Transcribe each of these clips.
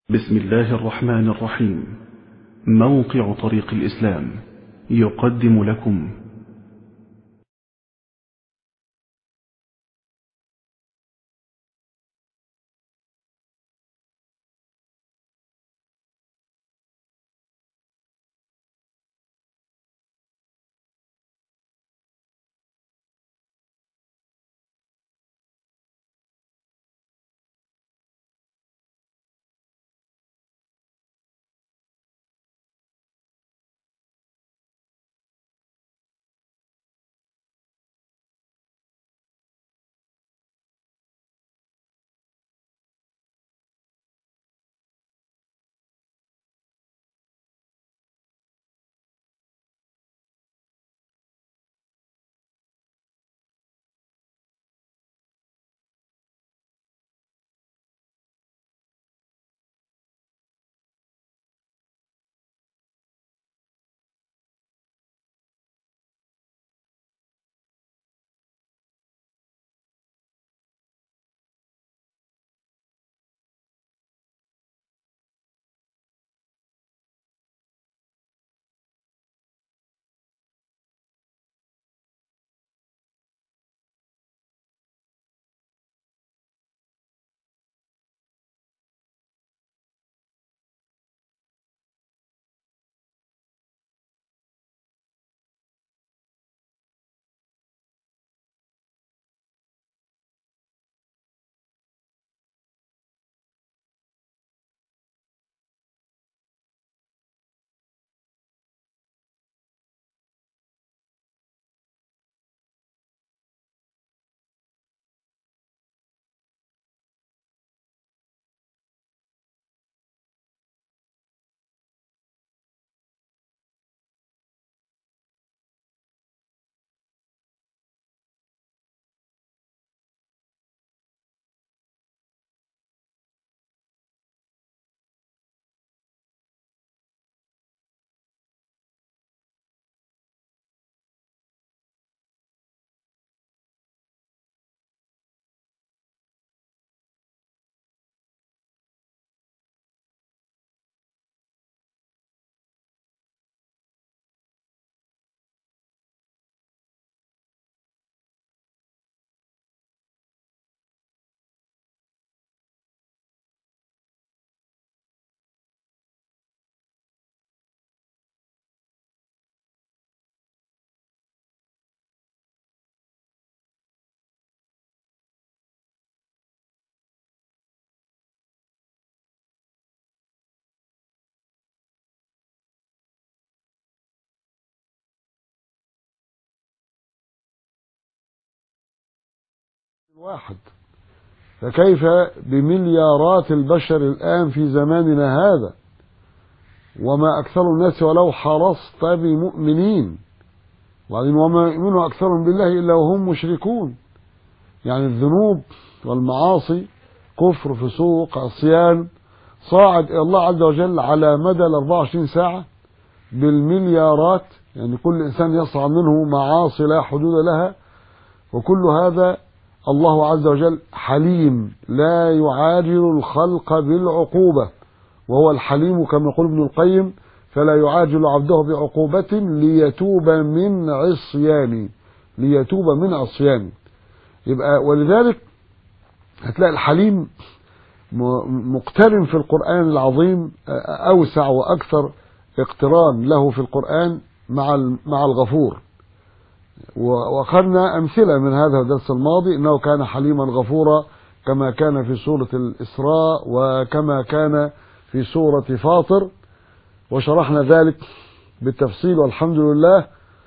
بسم الله الرحمن الرحيم موقع طريق الإسلام يقدم لكم واحد فكيف بمليارات البشر الآن في زماننا هذا وما أكثر الناس ولو حرصت بمؤمنين وبعدين وما يؤمن أكثرهم بالله إلا وهم مشركون يعني الذنوب والمعاصي كفر فسوق عصيان صاعد إلى الله عز وجل على مدى ال 24 ساعة بالمليارات يعني كل إنسان يصعد منه معاصي لا حدود لها وكل هذا الله عز وجل حليم لا يعاجل الخلق بالعقوبة وهو الحليم كما يقول ابن القيم فلا يعاجل عبده بعقوبة ليتوب من عصيان ليتوب من عصيان يبقى ولذلك هتلاقي الحليم مقترن في القرآن العظيم أوسع وأكثر اقتران له في القرآن مع مع الغفور وأخذنا أمثلة من هذا الدرس الماضي أنه كان حليما غفورا كما كان في سورة الإسراء وكما كان في سورة فاطر وشرحنا ذلك بالتفصيل والحمد لله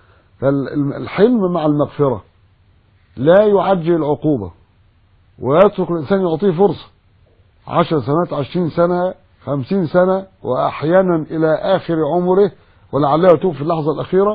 الحلم مع المغفرة لا يعجل العقوبة ويترك الإنسان يعطيه فرصة عشر سنوات عشرين سنة خمسين سنة وأحيانا إلى آخر عمره ولعله يتوب في اللحظة الأخيرة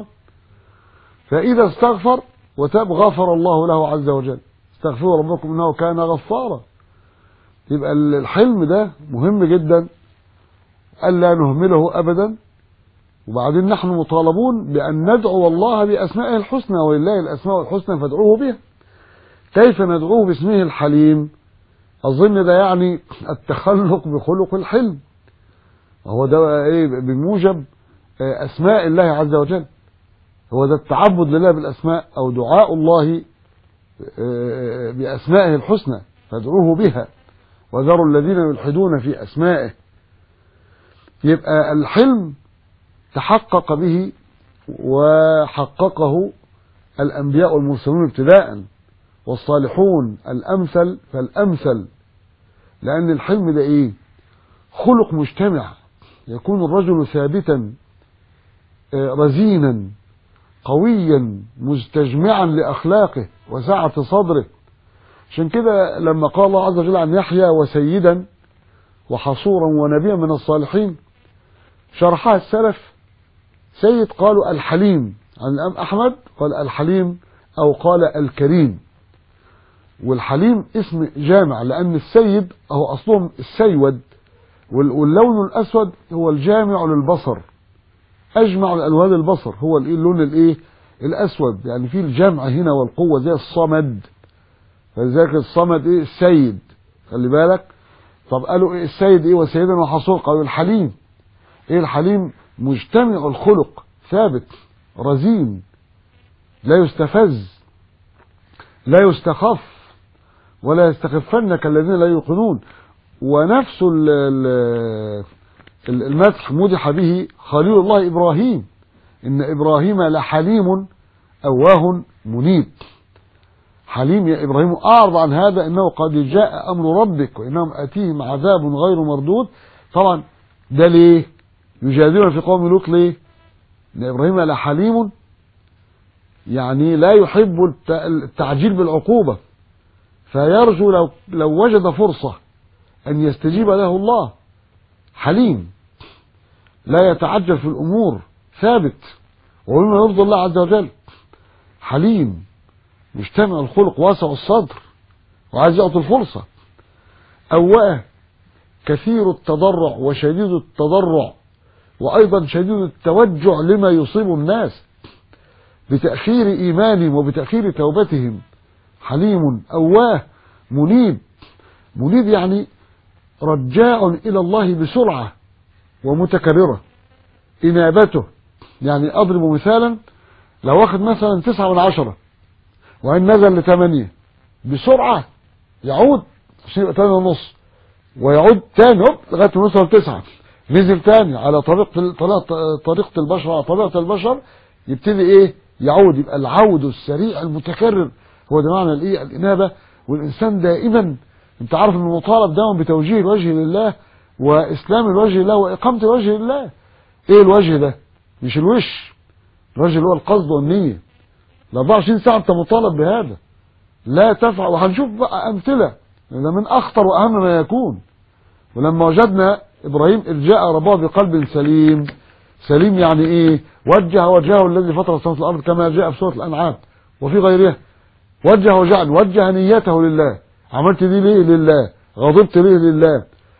فإذا استغفر وتاب غفر الله له عز وجل استغفروا ربكم إنه كان غفارا يبقى الحلم ده مهم جدا ألا نهمله أبدا وبعدين نحن مطالبون بأن ندعو الله بأسمائه الحسنى ولله الأسماء الحسنى فادعوه بها كيف ندعوه باسمه الحليم أظن ده يعني التخلق بخلق الحلم هو ده بقى ايه بموجب آه، اسماء الله عز وجل هو ده التعبد لله بالاسماء او دعاء الله آه، باسمائه الحسنى فادعوه بها وذروا الذين يلحدون في اسمائه يبقى الحلم تحقق به وحققه الانبياء والمرسلون ابتداء والصالحون الامثل فالامثل لان الحلم ده ايه خلق مجتمع يكون الرجل ثابتا آه، رزينا قويا مستجمعا لاخلاقه وسعه صدره عشان كده لما قال الله عز وجل عن يحيى وسيدا وحصورا ونبيا من الصالحين شرحها السلف سيد قالوا الحليم عن الإمام أحمد قال الحليم أو قال الكريم والحليم اسم جامع لأن السيد هو أصلهم السيود وال- واللون الأسود هو الجامع للبصر أجمع الألوان البصر هو الإيه- اللون الإيه الأسود يعني فيه الجمع هنا والقوة زي الصمد فلذلك الصمد إيه السيد خلي بالك طب قالوا إيه السيد إيه وسيدا وحصور قالوا الحليم إيه الحليم مجتمع الخلق ثابت رزين لا يستفز لا يستخف ولا يستخفنك الذين لا يوقنون ونفس ال- ال- ال- المدح مدح به خليل الله إبراهيم إن إبراهيم لحليم أواه منيب حليم يا إبراهيم أعرض عن هذا إنه قد جاء أمر ربك وإنهم أتيهم عذاب غير مردود طبعا ده ليه يجادلون في قوم لوط ليه إن إبراهيم لحليم يعني لا يحب الت- التعجيل بالعقوبة فيرجو لو, لو وجد فرصة أن يستجيب له الله حليم لا يتعجل في الأمور ثابت ومما يرضي الله عز وجل حليم مجتمع الخلق واسع الصدر وعايز يعطي الفرصة أواه كثير التضرع وشديد التضرع وأيضا شديد التوجع لما يصيب الناس بتأخير إيمانهم وبتأخير توبتهم حليم أواه منيب منيب يعني رجاع إلى الله بسرعة ومتكررة إنابته يعني أضرب مثالا لو واخد مثلا تسعة من عشرة وإن نزل لثمانية بسرعة يعود عشان يبقى تاني ونص ويعود تاني هوب لغاية ما يوصل تسعة نزل تاني على طريقة طريقة طريقة البشر على طبيعة البشر يبتدي ايه يعود يبقى العود السريع المتكرر هو ده معنى الايه الانابه والانسان دائما انت عارف ان المطالب دائما بتوجيه الوجه لله واسلام الوجه لله واقامه الوجه لله ايه الوجه ده مش الوش الوجه اللي هو القصد والنيه ال 24 ساعه انت مطالب بهذا لا تفعل وهنشوف بقى امثله ده من اخطر واهم ما يكون ولما وجدنا ابراهيم اذ جاء رباه بقلب سليم سليم يعني ايه وجه وجهه الذي فطر السماوات والارض كما جاء في سوره الانعام وفي غيرها وجه وجعل وجه نيته لله عملت دي ليه لله غضبت ليه لله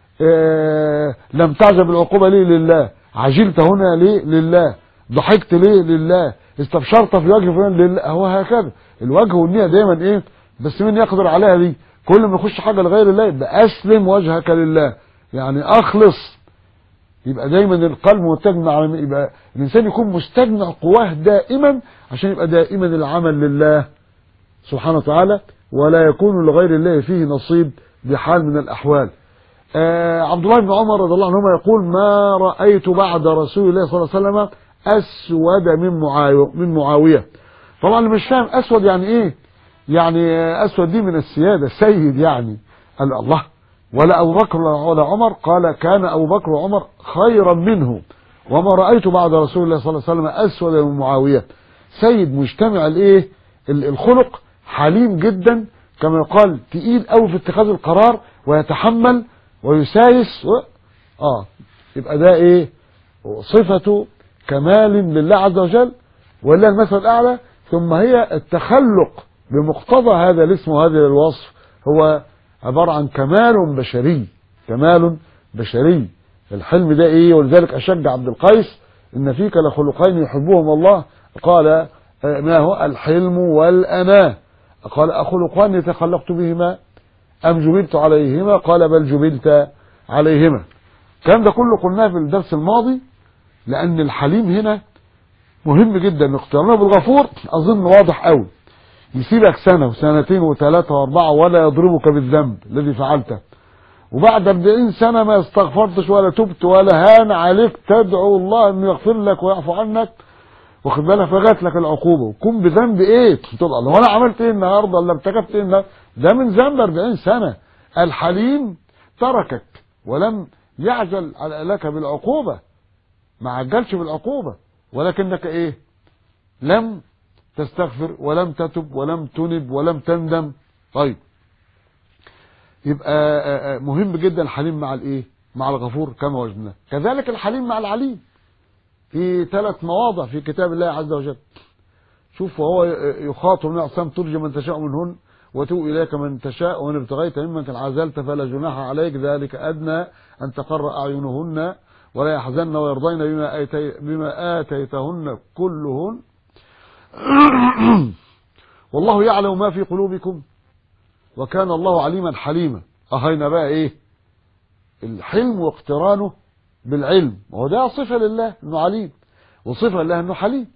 آه لم تعجب العقوبة ليه لله عجلت هنا ليه لله ضحكت ليه لله استبشرت في وجه فلان لله هو هكذا الوجه والنية دايما ايه بس مين يقدر عليها دي كل ما يخش حاجة لغير الله يبقى اسلم وجهك لله يعني اخلص يبقى دايما القلب متجمع على يبقى الانسان يكون مستجمع قواه دائما عشان يبقى دائما العمل لله سبحانه وتعالى ولا يكون لغير الله فيه نصيب بحال من الاحوال آه عبد الله بن عمر رضي الله عنهما يقول ما رايت بعد رسول الله صلى الله عليه وسلم اسود من معاويه من معاويه طبعا اللي مش فاهم اسود يعني ايه يعني اسود دي من السياده سيد يعني قال الله ولا أبو بكر ولا عمر قال كان أبو بكر وعمر خيرا منه وما رأيت بعد رسول الله صلى الله عليه وسلم أسود من معاوية سيد مجتمع الايه الخلق حليم جدا كما يقال تقيل قوي في اتخاذ القرار ويتحمل ويسايس و... اه يبقى ده ايه صفة كمال لله عز وجل ولله المثل الأعلى ثم هي التخلق بمقتضى هذا الاسم وهذا الوصف هو عبارة عن كمال بشري كمال بشري الحلم ده ايه ولذلك اشج عبد القيس ان فيك لخلقين يحبهم الله قال ما هو الحلم والأناة قال أخلقان تخلقت بهما أم جبلت عليهما قال بل جبلت عليهما الكلام ده كله قلناه في الدرس الماضي لان الحليم هنا مهم جدا اقترانه بالغفور اظن واضح قوي يسيبك سنة وسنتين وثلاثة واربعة ولا يضربك بالذنب الذي فعلته وبعد 40 سنة ما استغفرتش ولا تبت ولا هان عليك تدعو الله انه يغفر لك ويعفو عنك واخد بالك فجات لك العقوبة وكون بذنب ايه تبقى الله انا عملت ايه النهارده ولا ارتكبت ايه النهارده ده من ذنب 40 سنة الحليم تركك ولم يعجل لك بالعقوبة ما عجلش بالعقوبة ولكنك ايه لم تستغفر ولم تتب ولم تنب ولم تندم طيب يبقى مهم جدا الحليم مع الايه مع الغفور كما وجدنا كذلك الحليم مع العليم في ثلاث مواضع في كتاب الله عز وجل شوف وهو يخاطب النبي صلى ترجي من تشاء منهن وتؤ إليك من تشاء وإن ابتغيت ممن كان عزلت فلا جناح عليك ذلك أدنى أن تقر أعينهن ولا يحزن ويرضين بما, آتي بما آتيتهن كلهن والله يعلم ما في قلوبكم وكان الله عليما حليما أهينا بقى إيه الحلم واقترانه بالعلم وهو ده صفة لله أنه عليم وصفة لله أنه حليم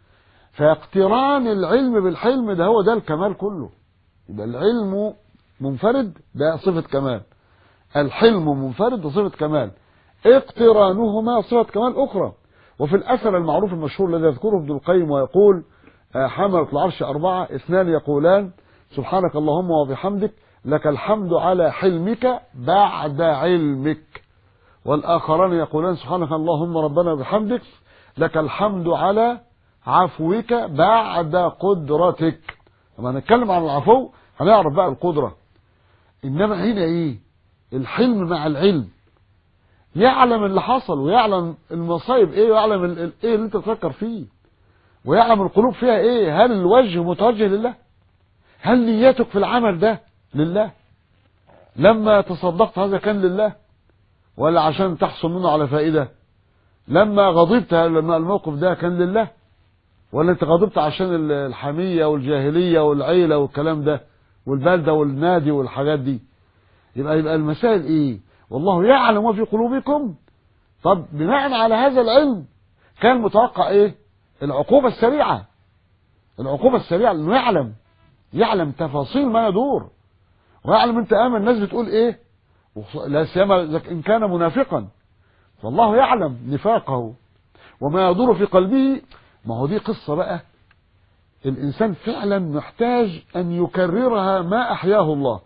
فاقتران العلم بالحلم ده هو ده الكمال كله يبقى العلم منفرد ده صفة كمال الحلم منفرد ده صفة كمال اقترانهما صفة كمال أخرى وفي الأثر المعروف المشهور الذي يذكره ابن القيم ويقول حملة العرش أربعة اثنان يقولان سبحانك اللهم وبحمدك لك الحمد على حلمك بعد علمك والآخران يقولان سبحانك اللهم ربنا وبحمدك لك الحمد على عفوك بعد قدرتك لما نتكلم عن العفو هنعرف بقى القدرة إنما هنا إيه الحلم مع العلم يعلم اللي حصل ويعلم المصايب إيه ويعلم إيه اللي أنت تفكر فيه ويعلم القلوب فيها إيه هل الوجه متوجه لله هل نيتك في العمل ده لله لما تصدقت هذا كان لله ولا عشان تحصل منه على فائدة لما غضبت لما الموقف ده كان لله ولا انت غضبت عشان الحمية والجاهلية والعيلة والكلام ده والبلدة والنادي والحاجات دي يبقى يبقى المسائل ايه والله يعلم ما في قلوبكم طب بناء على هذا العلم كان متوقع ايه العقوبة السريعة العقوبة السريعة لانه يعلم يعلم تفاصيل ما يدور ويعلم انت امن الناس بتقول ايه لا سيما ان كان منافقا فالله يعلم نفاقه وما يدور في قلبه ما هو دي قصة بقى الإنسان فعلا محتاج أن يكررها ما أحياه الله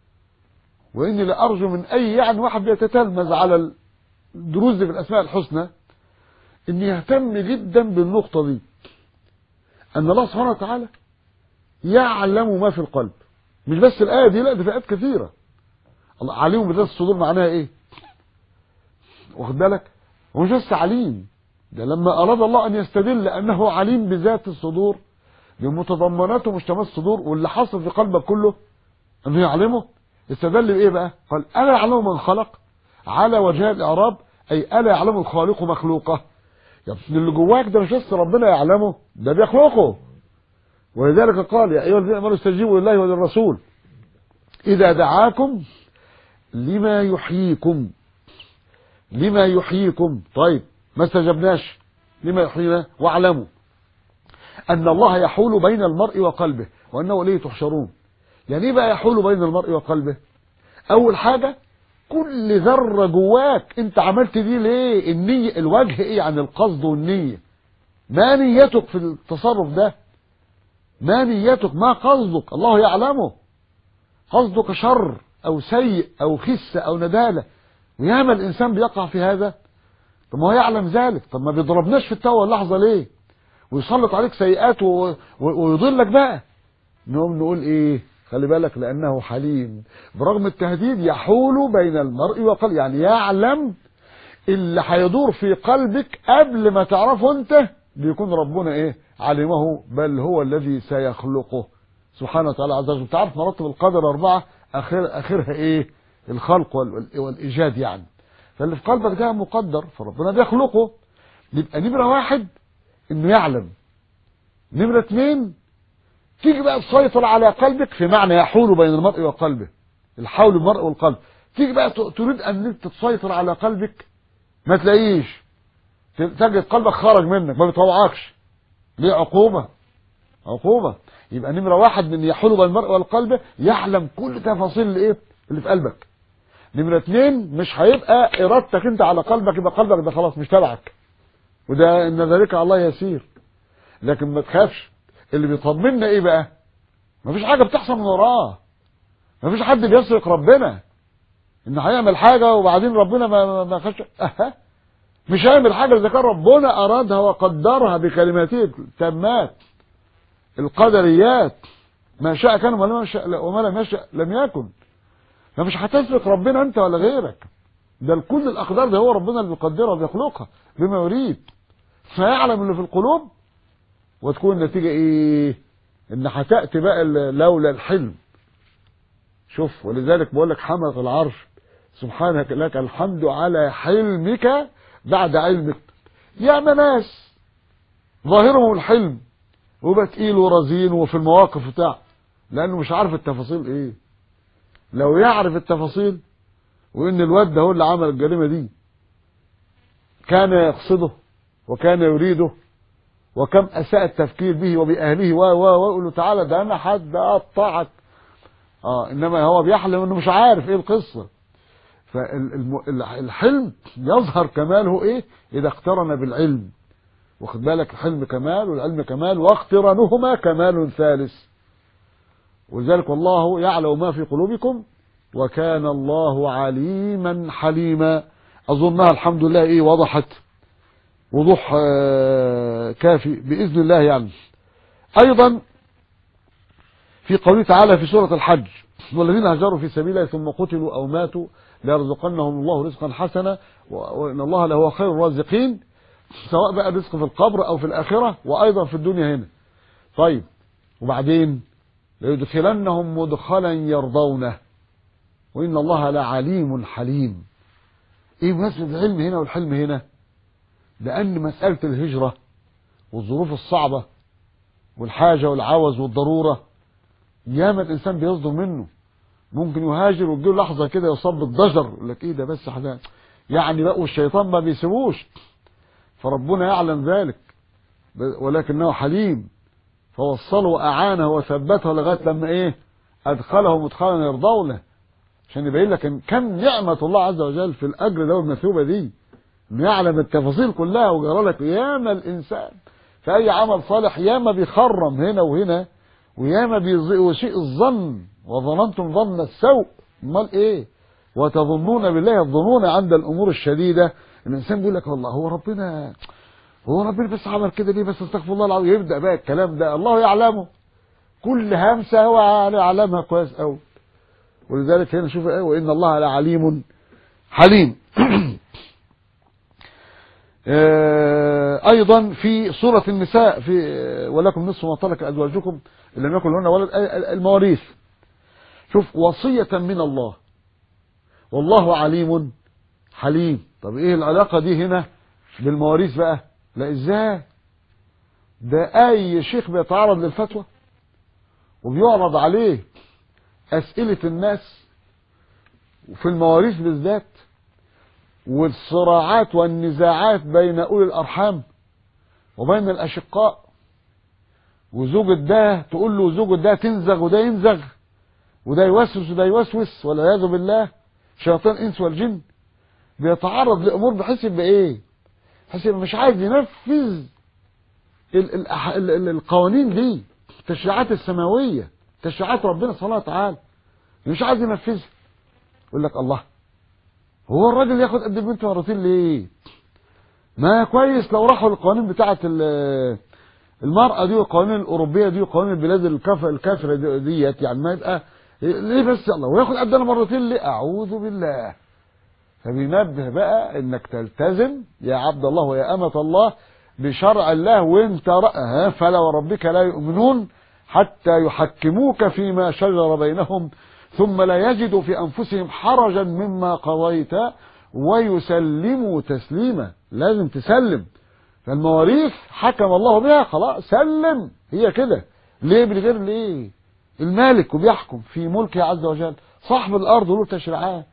وإني لأرجو من أي يعني واحد بيتتلمذ على الدروس دي في الأسماء الحسنى أن يهتم جدا بالنقطة دي أن الله سبحانه وتعالى يعلم ما في القلب مش بس الآية دي لا دي في آيات كثيرة الله عليم بذات الصدور معناها إيه واخد بالك هو مش بس عليم ده لما أراد الله أن يستدل أنه عليم بذات الصدور بمتضمناته مشتمل الصدور واللي حصل في قلبك كله أنه يعلمه استدل بإيه بقى قال ألا يعلم من خلق على وجه الإعراب أي ألا يعلم الخالق مخلوقه يا ابن اللي جواك ده مش بس ربنا يعلمه ده بيخلقه ولذلك قال يا أيها الذين آمنوا استجيبوا لله وللرسول إذا دعاكم لما يحييكم لما يحييكم طيب ما استجبناش لما يحيينا واعلموا أن الله يحول بين المرء وقلبه وأنه إليه تحشرون يعني ايه بقى يحول بين المرء وقلبه أول حاجة كل ذرة جواك أنت عملت دي ليه النية الوجه إيه عن القصد والنية ما نيتك في التصرف ده ما نيتك ما قصدك الله يعلمه قصدك شر أو سيء أو خس أو ندالة وياما الإنسان بيقع في هذا طب ما هو يعلم ذلك طب ما بيضربناش في التوى اللحظة ليه ويسلط عليك سيئات و... و... ويضلك بقى نقوم نقول ايه خلي بالك لانه حليم برغم التهديد يحول بين المرء وقلبه يعني يعلم اللي هيدور في قلبك قبل ما تعرفه انت بيكون ربنا ايه علمه بل هو الذي سيخلقه سبحانه وتعالى عز وجل تعرف مراتب القدر أربعة آخر آخرها إيه الخلق والإيجاد يعني فاللي في قلبك ده مقدر فربنا بيخلقه يبقى نمرة واحد إنه يعلم نمرة اثنين تيجي بقى تسيطر على قلبك في معنى يحول بين المرء وقلبه الحول المرء والقلب تيجي بقى ت- تريد ان انت تسيطر على قلبك ما تلاقيش ت- تجد قلبك خرج منك ما بيطوعكش ليه عقوبة عقوبة يبقى نمرة واحد من يحول بين المرء والقلب يعلم كل تفاصيل الايه اللي في قلبك نمرة اتنين مش هيبقى ارادتك انت على قلبك يبقى قلبك ده خلاص مش تبعك وده ان ذلك على الله يسير لكن ما تخافش اللي بيطمنا ايه بقى مفيش حاجة بتحصل من وراه مفيش حد بيسرق ربنا ان هيعمل حاجة وبعدين ربنا ما ما- ما خش أه. مش هيعمل حاجة اذا كان ربنا ارادها وقدرها بكلماته التامات القدريات ما شاء كان وما لم يشاء وما لم يشاء لم يكن فمش هتسرق ربنا انت ولا غيرك ده كل الاقدار ده هو ربنا اللي بيقدرها وبيخلقها بما يريد فيعلم اللي في القلوب وتكون النتيجة ايه ان هتأتي بقى ال- لولا الحلم شوف ولذلك بقول لك حملة العرش سبحانك لك الحمد على حلمك بعد علمك يا ناس ظاهرهم الحلم ويبقى تقيل ورزين وفي المواقف بتاع لانه مش عارف التفاصيل ايه لو يعرف التفاصيل وان الواد ده هو اللي عمل الجريمه دي كان يقصده وكان يريده وكم اساء التفكير به وباهله و و ويقول له تعالى ده انا حد اقطعك اه انما هو بيحلم انه مش عارف ايه القصه فالحلم يظهر كماله ايه اذا اقترن بالعلم واخد بالك الحلم كمال والعلم كمال واقترانهما كمال ثالث ولذلك والله يعلم ما في قلوبكم وكان الله عليما حليما اظنها الحمد لله ايه وضحت وضوح آه، كافي باذن الله يعني ايضا في قوله تعالى في سوره الحج والذين هاجروا في سبيل الله ثم قتلوا او ماتوا ليرزقنهم الله رزقا حسنا و- وان الله لهو خير الرازقين سواء بقى رزق في القبر او في الاخره وايضا في الدنيا هنا طيب وبعدين ليدخلنهم مدخلا يرضونه وان الله لعليم حليم ايه مناسبه العلم هنا والحلم هنا لان مساله الهجره والظروف الصعبه والحاجه والعوز والضروره ياما الانسان بيصدر منه ممكن يهاجر وتجيله لحظه كده يصاب بالضجر يقول لك ايه ده بس حاجه يعني بقى والشيطان ما بيسيبوش فربنا يعلم ذلك ب- ولكنه حليم فوصله وأعانه وثبته لغاية لما إيه أدخله مدخلا يرضونه عشان يبين لك إن كم نعمة الله عز وجل في الأجر ده والمثوبة دي إنه يعلم التفاصيل كلها وجرى لك ياما الإنسان في أي عمل صالح ياما بيخرم هنا وهنا وياما بيسيء الظن وظننتم ظن السوء امال ايه وتظنون بالله الظنون عند الامور الشديده الانسان بيقول لك والله هو ربنا هو ربنا بس عمل كده ليه بس استغفر الله العظيم يبدا بقى الكلام ده الله يعلمه كل همسه هو يعلمها كويس قوي ولذلك هنا شوف ايه وان الله لعليم حليم آه، ايضا في سوره النساء في آه، ولكم نصف ما ترك ازواجكم ان لم يكن لهن ولد آه، المواريث شوف وصيه من الله والله عليم حليم طب ايه العلاقه دي هنا بالمواريث بقى لا ازاي ده اي شيخ بيتعرض للفتوى وبيعرض عليه اسئله الناس وفي المواريث بالذات والصراعات والنزاعات بين اولي الارحام وبين الاشقاء وزوجة ده تقول له زوجة ده تنزغ وده ينزغ وده يوسوس وده يوسوس والعياذ بالله شياطين الانس والجن بيتعرض لامور بحيث يبقى ايه؟ بحيث يبقى مش عايز ينفذ ال ال ال ال القوانين دي التشريعات السماويه تشريعات ربنا سبحانه وتعالى مش عايز ينفذها يقول لك الله هو الراجل ياخد قد البنت مرتين ليه؟ ما كويس لو راحوا القوانين بتاعه ال- المرأة دي والقوانين الأوروبية دي وقوانين البلاد الكافرة الكافرة دي- ديت يعني ما يبقى ليه بس الله وياخد قدنا مرتين ليه؟ أعوذ بالله فبينبه بقى انك تلتزم يا عبد الله ويا أمة الله بشرع الله وانت رأها فلا وربك لا يؤمنون حتى يحكموك فيما شجر بينهم ثم لا يجدوا في أنفسهم حرجا مما قضيت ويسلموا تسليما لازم تسلم فالمواريث حكم الله بها خلاص سلم هي كده ليه من غير ليه المالك وبيحكم في ملكه عز وجل صاحب الأرض له تشريعات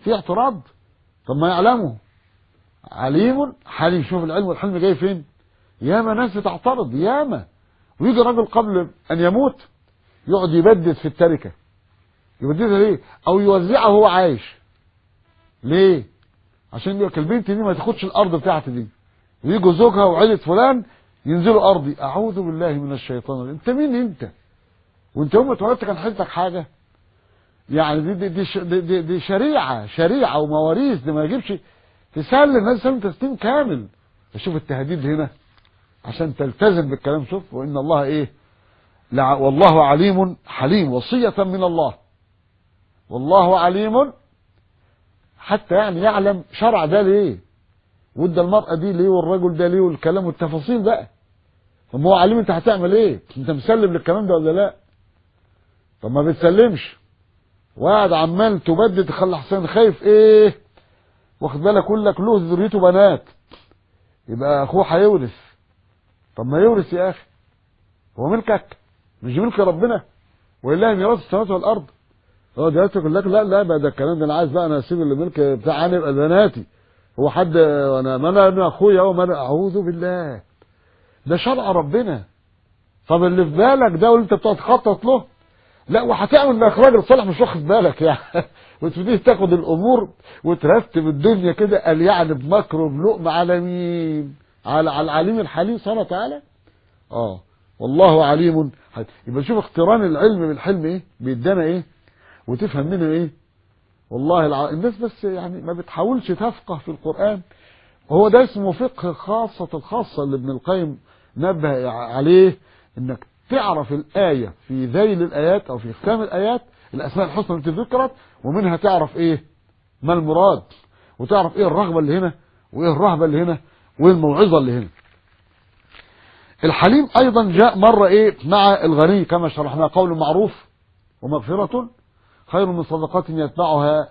في اعتراض طب ما يعلمه عليم حليم شوف العلم والحلم جاي فين ياما ناس بتعترض ياما ويجي راجل قبل ان يموت يقعد يبدد في التركه يبددها ليه او يوزعها وهو عايش ليه عشان يقول لك البنت دي ما تاخدش الارض بتاعتي دي ويجوا زوجها وعيلة فلان ينزلوا ارضي اعوذ بالله من الشيطان الرجيم. انت مين انت وانت يوم ما اتولدت كان حيلتك حاجه يعني دي دي دي, ش- دي, دي, دي شريعه شريعه ومواريث دي ما يجيبش تسلم الناس تسلم تسليم كامل شوف التهديد هنا عشان تلتزم بالكلام شوف وان الله ايه لع- والله عليم حليم وصيه من الله والله عليم حتى يعني يعلم شرع ده ليه وادى المرأة دي ليه والرجل ده ليه والكلام والتفاصيل بقى طب ما هو عليم انت هتعمل ايه انت مسلم للكلام ده ولا لا طب ما بتسلمش وقاعد عمال تبدد تخلي حسين خايف ايه واخد بالك يقول لك له ذريته بنات يبقى اخوه هيورث طب ما يورث يا اخي هو ملكك مش ملك ربنا ولله ميراث السماوات والارض هو دلوقتي يقول لك لا لا بقى ده الكلام ده انا عايز بقى انا اسيب الملك بتاعي يبقى بناتي هو حد وانا ما انا ابن اخويا هو ما انا اعوذ بالله ده شرع ربنا طب اللي في بالك ده واللي انت بتقعد تخطط له لا وهتعمل انك راجل صالح مش واخد بالك يعني وتبتدي تاخد الامور وترتب الدنيا كده قال يعني بمكر وبلقم على مين؟ على على العليم الحليم سبحانه وتعالى؟ اه والله عليم حليم. يبقى شوف اقتران العلم بالحلم ايه؟ بيدانا ايه؟ وتفهم منه ايه؟ والله الع... الناس بس يعني ما بتحاولش تفقه في القرآن هو ده اسمه فقه خاصة الخاصة اللي ابن القيم نبه عليه انك تعرف الآية في ذيل الآيات أو في ختام الآيات الأسماء الحسنى التي ذكرت ومنها تعرف إيه ما المراد وتعرف إيه الرغبة اللي هنا وإيه الرهبة اللي هنا وإيه الموعظة اللي هنا الحليم أيضا جاء مرة إيه مع الغني كما شرحنا قول معروف ومغفرة خير من صدقات يتبعها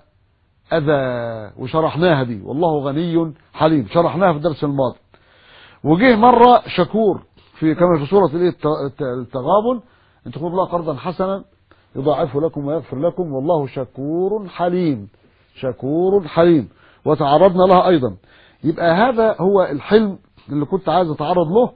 أذى وشرحناها دي والله غني حليم شرحناها في الدرس الماضي وجه مرة شكور في كما في سورة الايه الت- التغابن ان تقول الله قرضا حسنا يضاعفه لكم ويغفر لكم والله شكور حليم شكور حليم وتعرضنا لها ايضا يبقى هذا هو الحلم اللي كنت عايز اتعرض له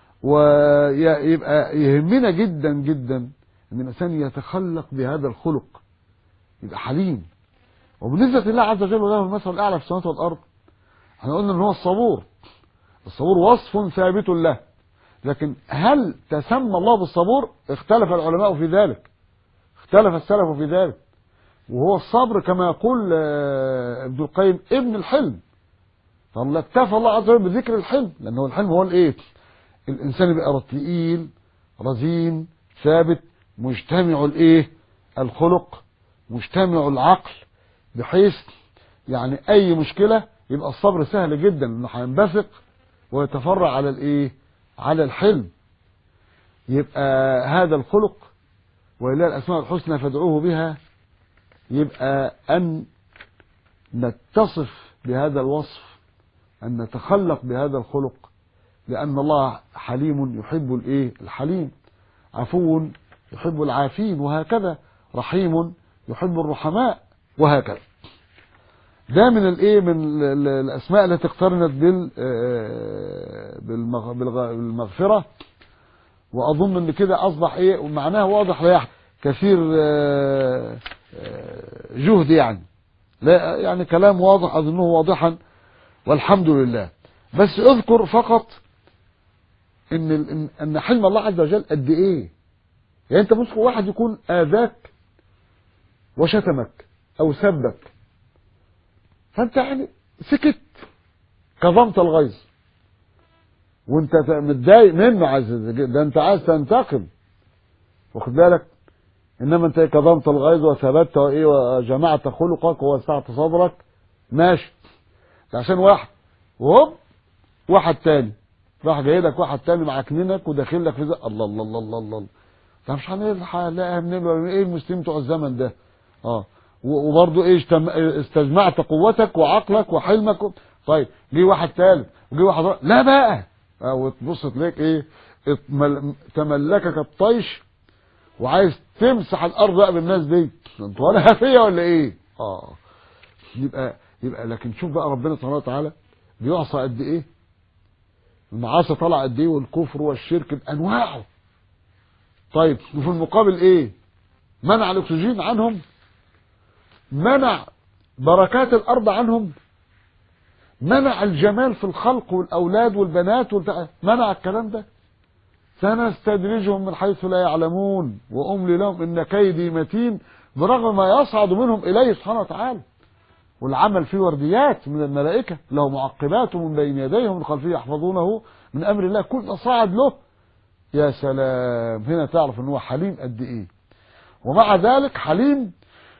ويبقى يهمنا جدا جدا ان الانسان يتخلق بهذا الخلق يبقى حليم وبالنسبة لله عز وجل وله المثل الأعلى في السماوات والأرض احنا قلنا ان هو الصبور الصبور وصف ثابت له لكن هل تسمى الله بالصبور اختلف العلماء في ذلك اختلف السلف في ذلك وهو الصبر كما يقول آه، ابن القيم ابن الحلم فالله اكتفى الله عز وجل بذكر الحلم لان هو الحلم هو الايه الانسان يبقى تقيل رزين ثابت مجتمع الايه الخلق مجتمع العقل بحيث يعني اي مشكله يبقى الصبر سهل جدا انه هينبثق ويتفرع على الايه على الحلم يبقى هذا الخلق ولله الاسماء الحسنى فادعوه بها يبقى ان نتصف بهذا الوصف ان نتخلق بهذا الخلق لان الله حليم يحب الايه الحليم عفو يحب العافين وهكذا رحيم يحب الرحماء وهكذا ده من الايه من ال- ال- الاسماء التي اقترنت بال آه، بالمغ- بالغ- بالمغفره واظن ان كده اصبح ايه معناه واضح لا يحت- كثير آه، آه، جهد يعني لا يعني كلام واضح اظنه واضحا والحمد لله بس اذكر فقط ان ال- ان ان حلم الله عز وجل قد ايه يعني انت ممكن واحد يكون اذاك وشتمك او سبك فانت يعني سكت كظمت الغيظ وانت متضايق منه عايز ده انت عايز تنتقم واخد بالك انما انت كظمت الغيظ وثبت وايه وجمعت خلقك ووسعت صدرك ماشي ده عشان واحد وهوب واحد تاني راح جاي لك واحد تاني معكننك وداخل لك في زي الله الله الله الله الله ده مش هنلحق نلاقيها منين ولا ايه المسلمين بتوع الزمن ده اه و- وبرضه ايه اجتم- استجمعت قوتك وعقلك وحلمك و... طيب جه واحد ثالث وجه واحد رابع. لا بقى آه، وتبص تلاقيك ايه اتمل... تملكك الطيش وعايز تمسح الارض بقى بالناس دي انتوا ولا هفيه ولا ايه اه يبقى يبقى لكن شوف بقى ربنا سبحانه وتعالى بيعصى قد ايه المعاصي طالعه قد ايه والكفر والشرك بانواعه طيب وفي المقابل ايه منع الاكسجين عنهم منع بركات الارض عنهم منع الجمال في الخلق والاولاد والبنات والبقى. منع الكلام ده سنستدرجهم من حيث لا يعلمون واملي لهم ان كيدي متين برغم ما يصعد منهم اليه سبحانه وتعالى والعمل فيه ورديات من الملائكه له معقبات من بين يديه ومن خلفه يحفظونه من امر الله كل صعد له يا سلام هنا تعرف ان هو حليم قد ايه ومع ذلك حليم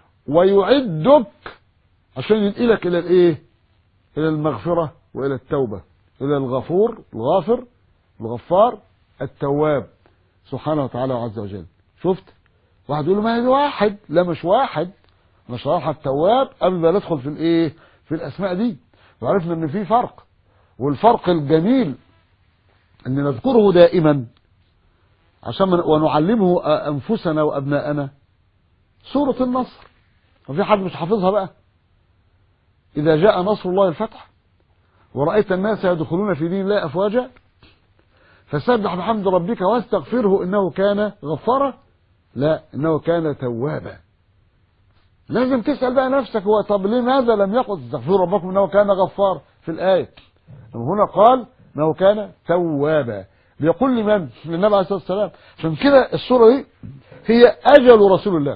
ويعدك عشان ينقلك الى الايه الى المغفرة والى التوبة الى الغفور الغافر الغفار التواب سبحانه وتعالى وعز وجل شفت واحد يقول له ما هي واحد لا مش واحد انا شرحها التواب قبل ما ندخل في الايه في الاسماء دي وعرفنا ان في فرق والفرق الجميل ان نذكره دائما عشان من ونعلمه انفسنا وابناءنا سورة النصر وفي حد مش حافظها بقى إذا جاء نصر الله الفتح ورأيت الناس يدخلون في دين الله أفواجا فسبح بحمد ربك واستغفره إنه كان غفارا لا إنه كان توابا لازم تسأل بقى نفسك هو طب لماذا لم يقل استغفروا ربكم إنه كان غفار في الآية هنا قال إنه كان توابا بيقول لمن للنبي عليه الصلاة والسلام عشان كده السورة دي هي أجل رسول الله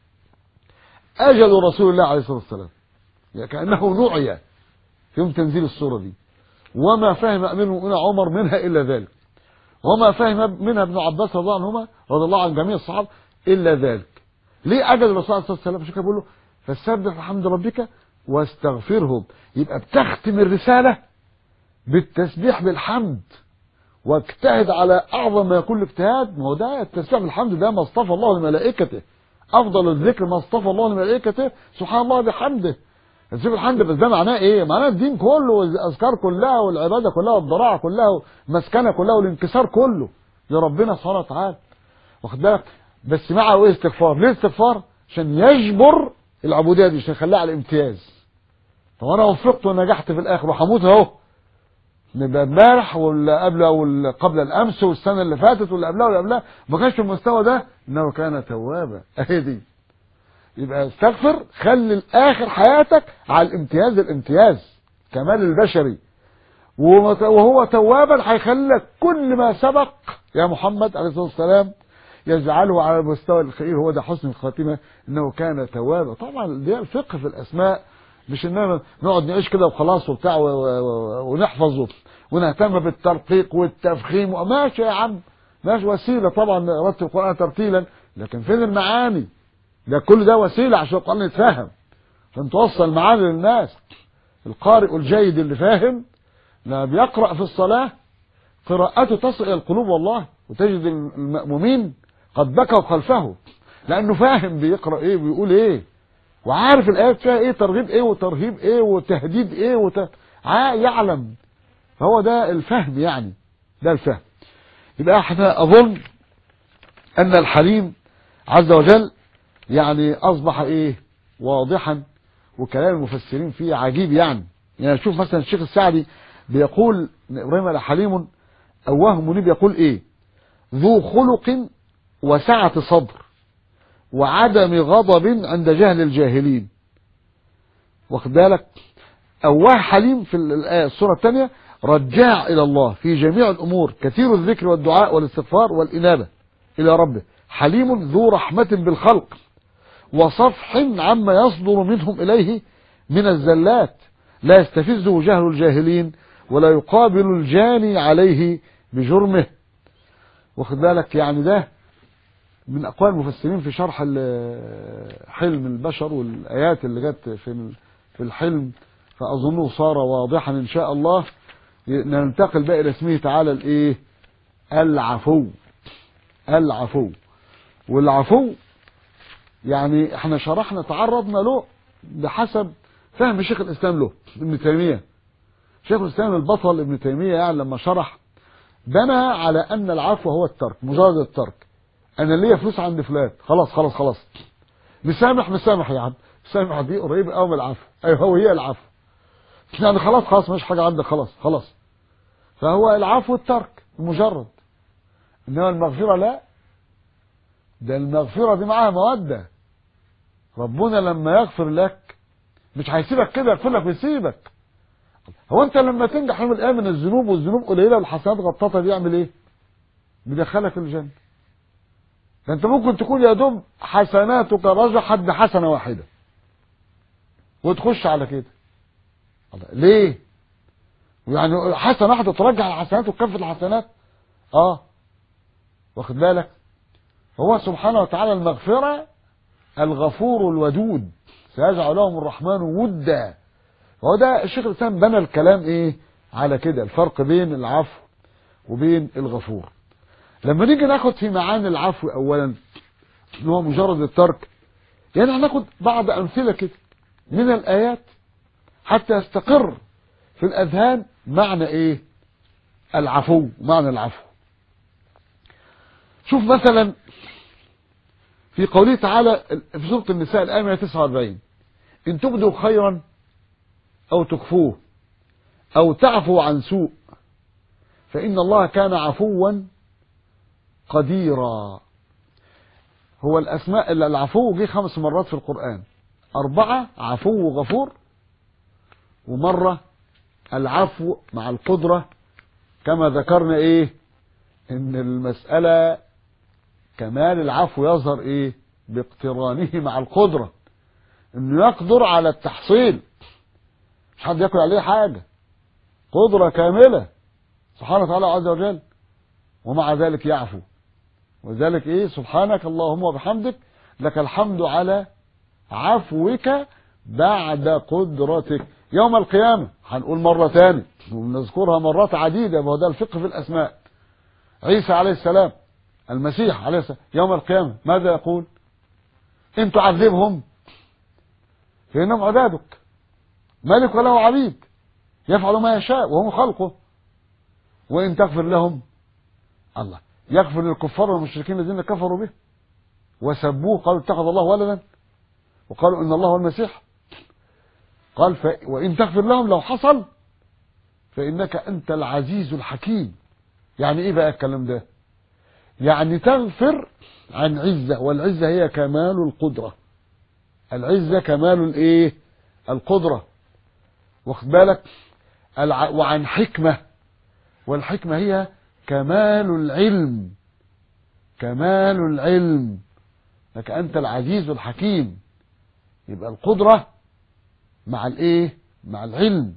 أجل رسول الله عليه الصلاة والسلام يعني كأنه نوعي في يوم تنزيل السورة دي وما فهم منه إلى عمر منها إلا ذلك وما فهم منها ابن عباس رضي الله عنهما رضي الله عن جميع الصحابة إلا ذلك ليه أجل الرسول صلى الله عليه وسلم عشان كده بيقول له فسبح بحمد ربك واستغفره يبقى بتختم الرسالة بالتسبيح بالحمد واجتهد على أعظم ما يكون الاجتهاد ما هو ده التسبيح بالحمد ده ما اصطفى الله لملائكته أفضل الذكر ما اصطفى الله لملائكته سبحان الله بحمده تسبيح الحمد بس ده معناه ايه؟ معناه الدين كله والاذكار كلها والعباده كلها والضراعه كلها والمسكنه كلها والانكسار كله لربنا سبحانه وتعالى. واخد بالك؟ بس معه ايه استغفار؟ ليه استغفار؟ عشان يجبر العبوديه دي عشان يخليها على الامتياز. طب انا وفقت ونجحت في الاخر وهموت اهو. نبقى امبارح ولا قبل ولا قبل الامس والسنه اللي فاتت واللي قبلها واللي قبلها ما كانش في المستوى ده انه كان توابا اهي دي. يبقى استغفر خلي الاخر حياتك على الامتياز الامتياز كمال البشري وهو توابا هيخلي لك كل ما سبق يا محمد عليه الصلاه والسلام يجعله على المستوى الخير هو ده حسن الخاتمه انه كان توابا طبعا ده الفقه في الاسماء مش اننا نقعد نعيش كده وخلاص وبتاع ونحفظ ونهتم بالترقيق والتفخيم ماشي يا عم ماشي وسيله طبعا رتب القران ترتيلا لكن فين المعاني ده كل ده وسيلة عشان القرآن يتفهم عشان توصل معاني للناس القارئ الجيد اللي فاهم لما بيقرأ في الصلاة قراءته تصل إلى القلوب والله وتجد المأمومين قد بكوا خلفه لأنه فاهم بيقرأ إيه وبيقول إيه وعارف الآيات فيها إيه ترغيب إيه وترهيب إيه وتهديد إيه وت... يعلم فهو ده الفهم يعني ده الفهم يبقى احنا أظن أن الحليم عز وجل يعني اصبح ايه واضحا وكلام المفسرين فيه عجيب يعني يعني شوف مثلا الشيخ السعدي بيقول ابراهيم الحليم اواه منيب يقول ايه ذو خلق وسعة صدر وعدم غضب عند جهل الجاهلين واخد بالك اواه حليم في الآية السورة الثانية رجاع إلى الله في جميع الأمور كثير الذكر والدعاء والاستغفار والإنابة إلى ربه حليم ذو رحمة بالخلق وصفح عما يصدر منهم إليه من الزلات لا يستفزه جهل الجاهلين ولا يقابل الجاني عليه بجرمه واخد بالك يعني ده من أقوال المفسرين في شرح حلم البشر والآيات اللي جت في في الحلم فأظنه صار واضحا إن شاء الله ننتقل بقى إلى اسمه تعالى الإيه العفو العفو والعفو يعني احنا شرحنا تعرضنا له بحسب فهم شيخ الاسلام له ابن تيميه شيخ الاسلام البطل ابن تيميه يعني لما شرح بنى على ان العفو هو الترك مجرد الترك انا ليا فلوس عند فلان خلاص خلاص خلاص مسامح مسامح يا عم سامح دي قريب قوي من العفو اي هو هي العفو يعني خلاص خلاص مش حاجه عندك خلاص خلاص فهو العفو الترك مجرد انما المغفره لا ده المغفره دي معاها موده ربنا لما يغفر لك مش هيسيبك كده يغفر لك ويسيبك هو انت لما تنجح يوم القيامه من الذنوب والذنوب قليله والحسنات غطاطه بيعمل ايه؟ بيدخلك الجنه ده انت ممكن تكون يا دوب حسناتك رجحت بحسنه واحده وتخش على كده ليه؟ يعني حسنه واحده ترجع الحسنات وتكفي الحسنات اه واخد بالك هو سبحانه وتعالى المغفره الغفور الودود سيجعل لهم الرحمن ودا هو ده الشيخ الاسلام بنى الكلام ايه على كده الفرق بين العفو وبين الغفور لما نيجي ناخد في معاني العفو اولا ان هو مجرد الترك يعني هناخد بعض امثله كده من الايات حتى يستقر في الاذهان معنى ايه العفو معنى العفو شوف مثلا في قوله تعالى في سوره النساء الايه 149 ان تبدوا خيرا أو تخفوه أو تعفو عن سوء فإن الله كان عفوا قديرا هو الأسماء العفو جه خمس مرات في القرآن أربعة عفو غفور ومرة العفو مع القدرة كما ذكرنا إيه إن المسألة كمال العفو يظهر إيه باقترانه مع القدرة إنه يقدر على التحصيل مش حد ياكل عليه حاجة قدرة كاملة سبحانه وتعالى عز وجل ومع ذلك يعفو وذلك ايه سبحانك اللهم وبحمدك لك الحمد على عفوك بعد قدرتك يوم القيامة هنقول مرة تاني ونذكرها مرات عديدة وهو ده الفقه في الأسماء عيسى عليه السلام المسيح عليه السلام يوم القيامة ماذا يقول إن تعذبهم فإنهم عبادك ملك وله عبيد يفعل ما يشاء وهم خلقه وإن تغفر لهم الله يغفر للكفار والمشركين الذين كفروا به وسبوه قالوا اتخذ الله ولدا وقالوا إن الله هو المسيح قال ف... وإن تغفر لهم لو حصل فإنك أنت العزيز الحكيم يعني إيه بقى الكلام ده يعني تغفر عن عزة والعزة هي كمال القدرة العزة كمال الإيه القدرة واخد بالك الع... وعن حكمة والحكمة هي كمال العلم كمال العلم لك أنت العزيز الحكيم يبقى القدرة مع الايه مع العلم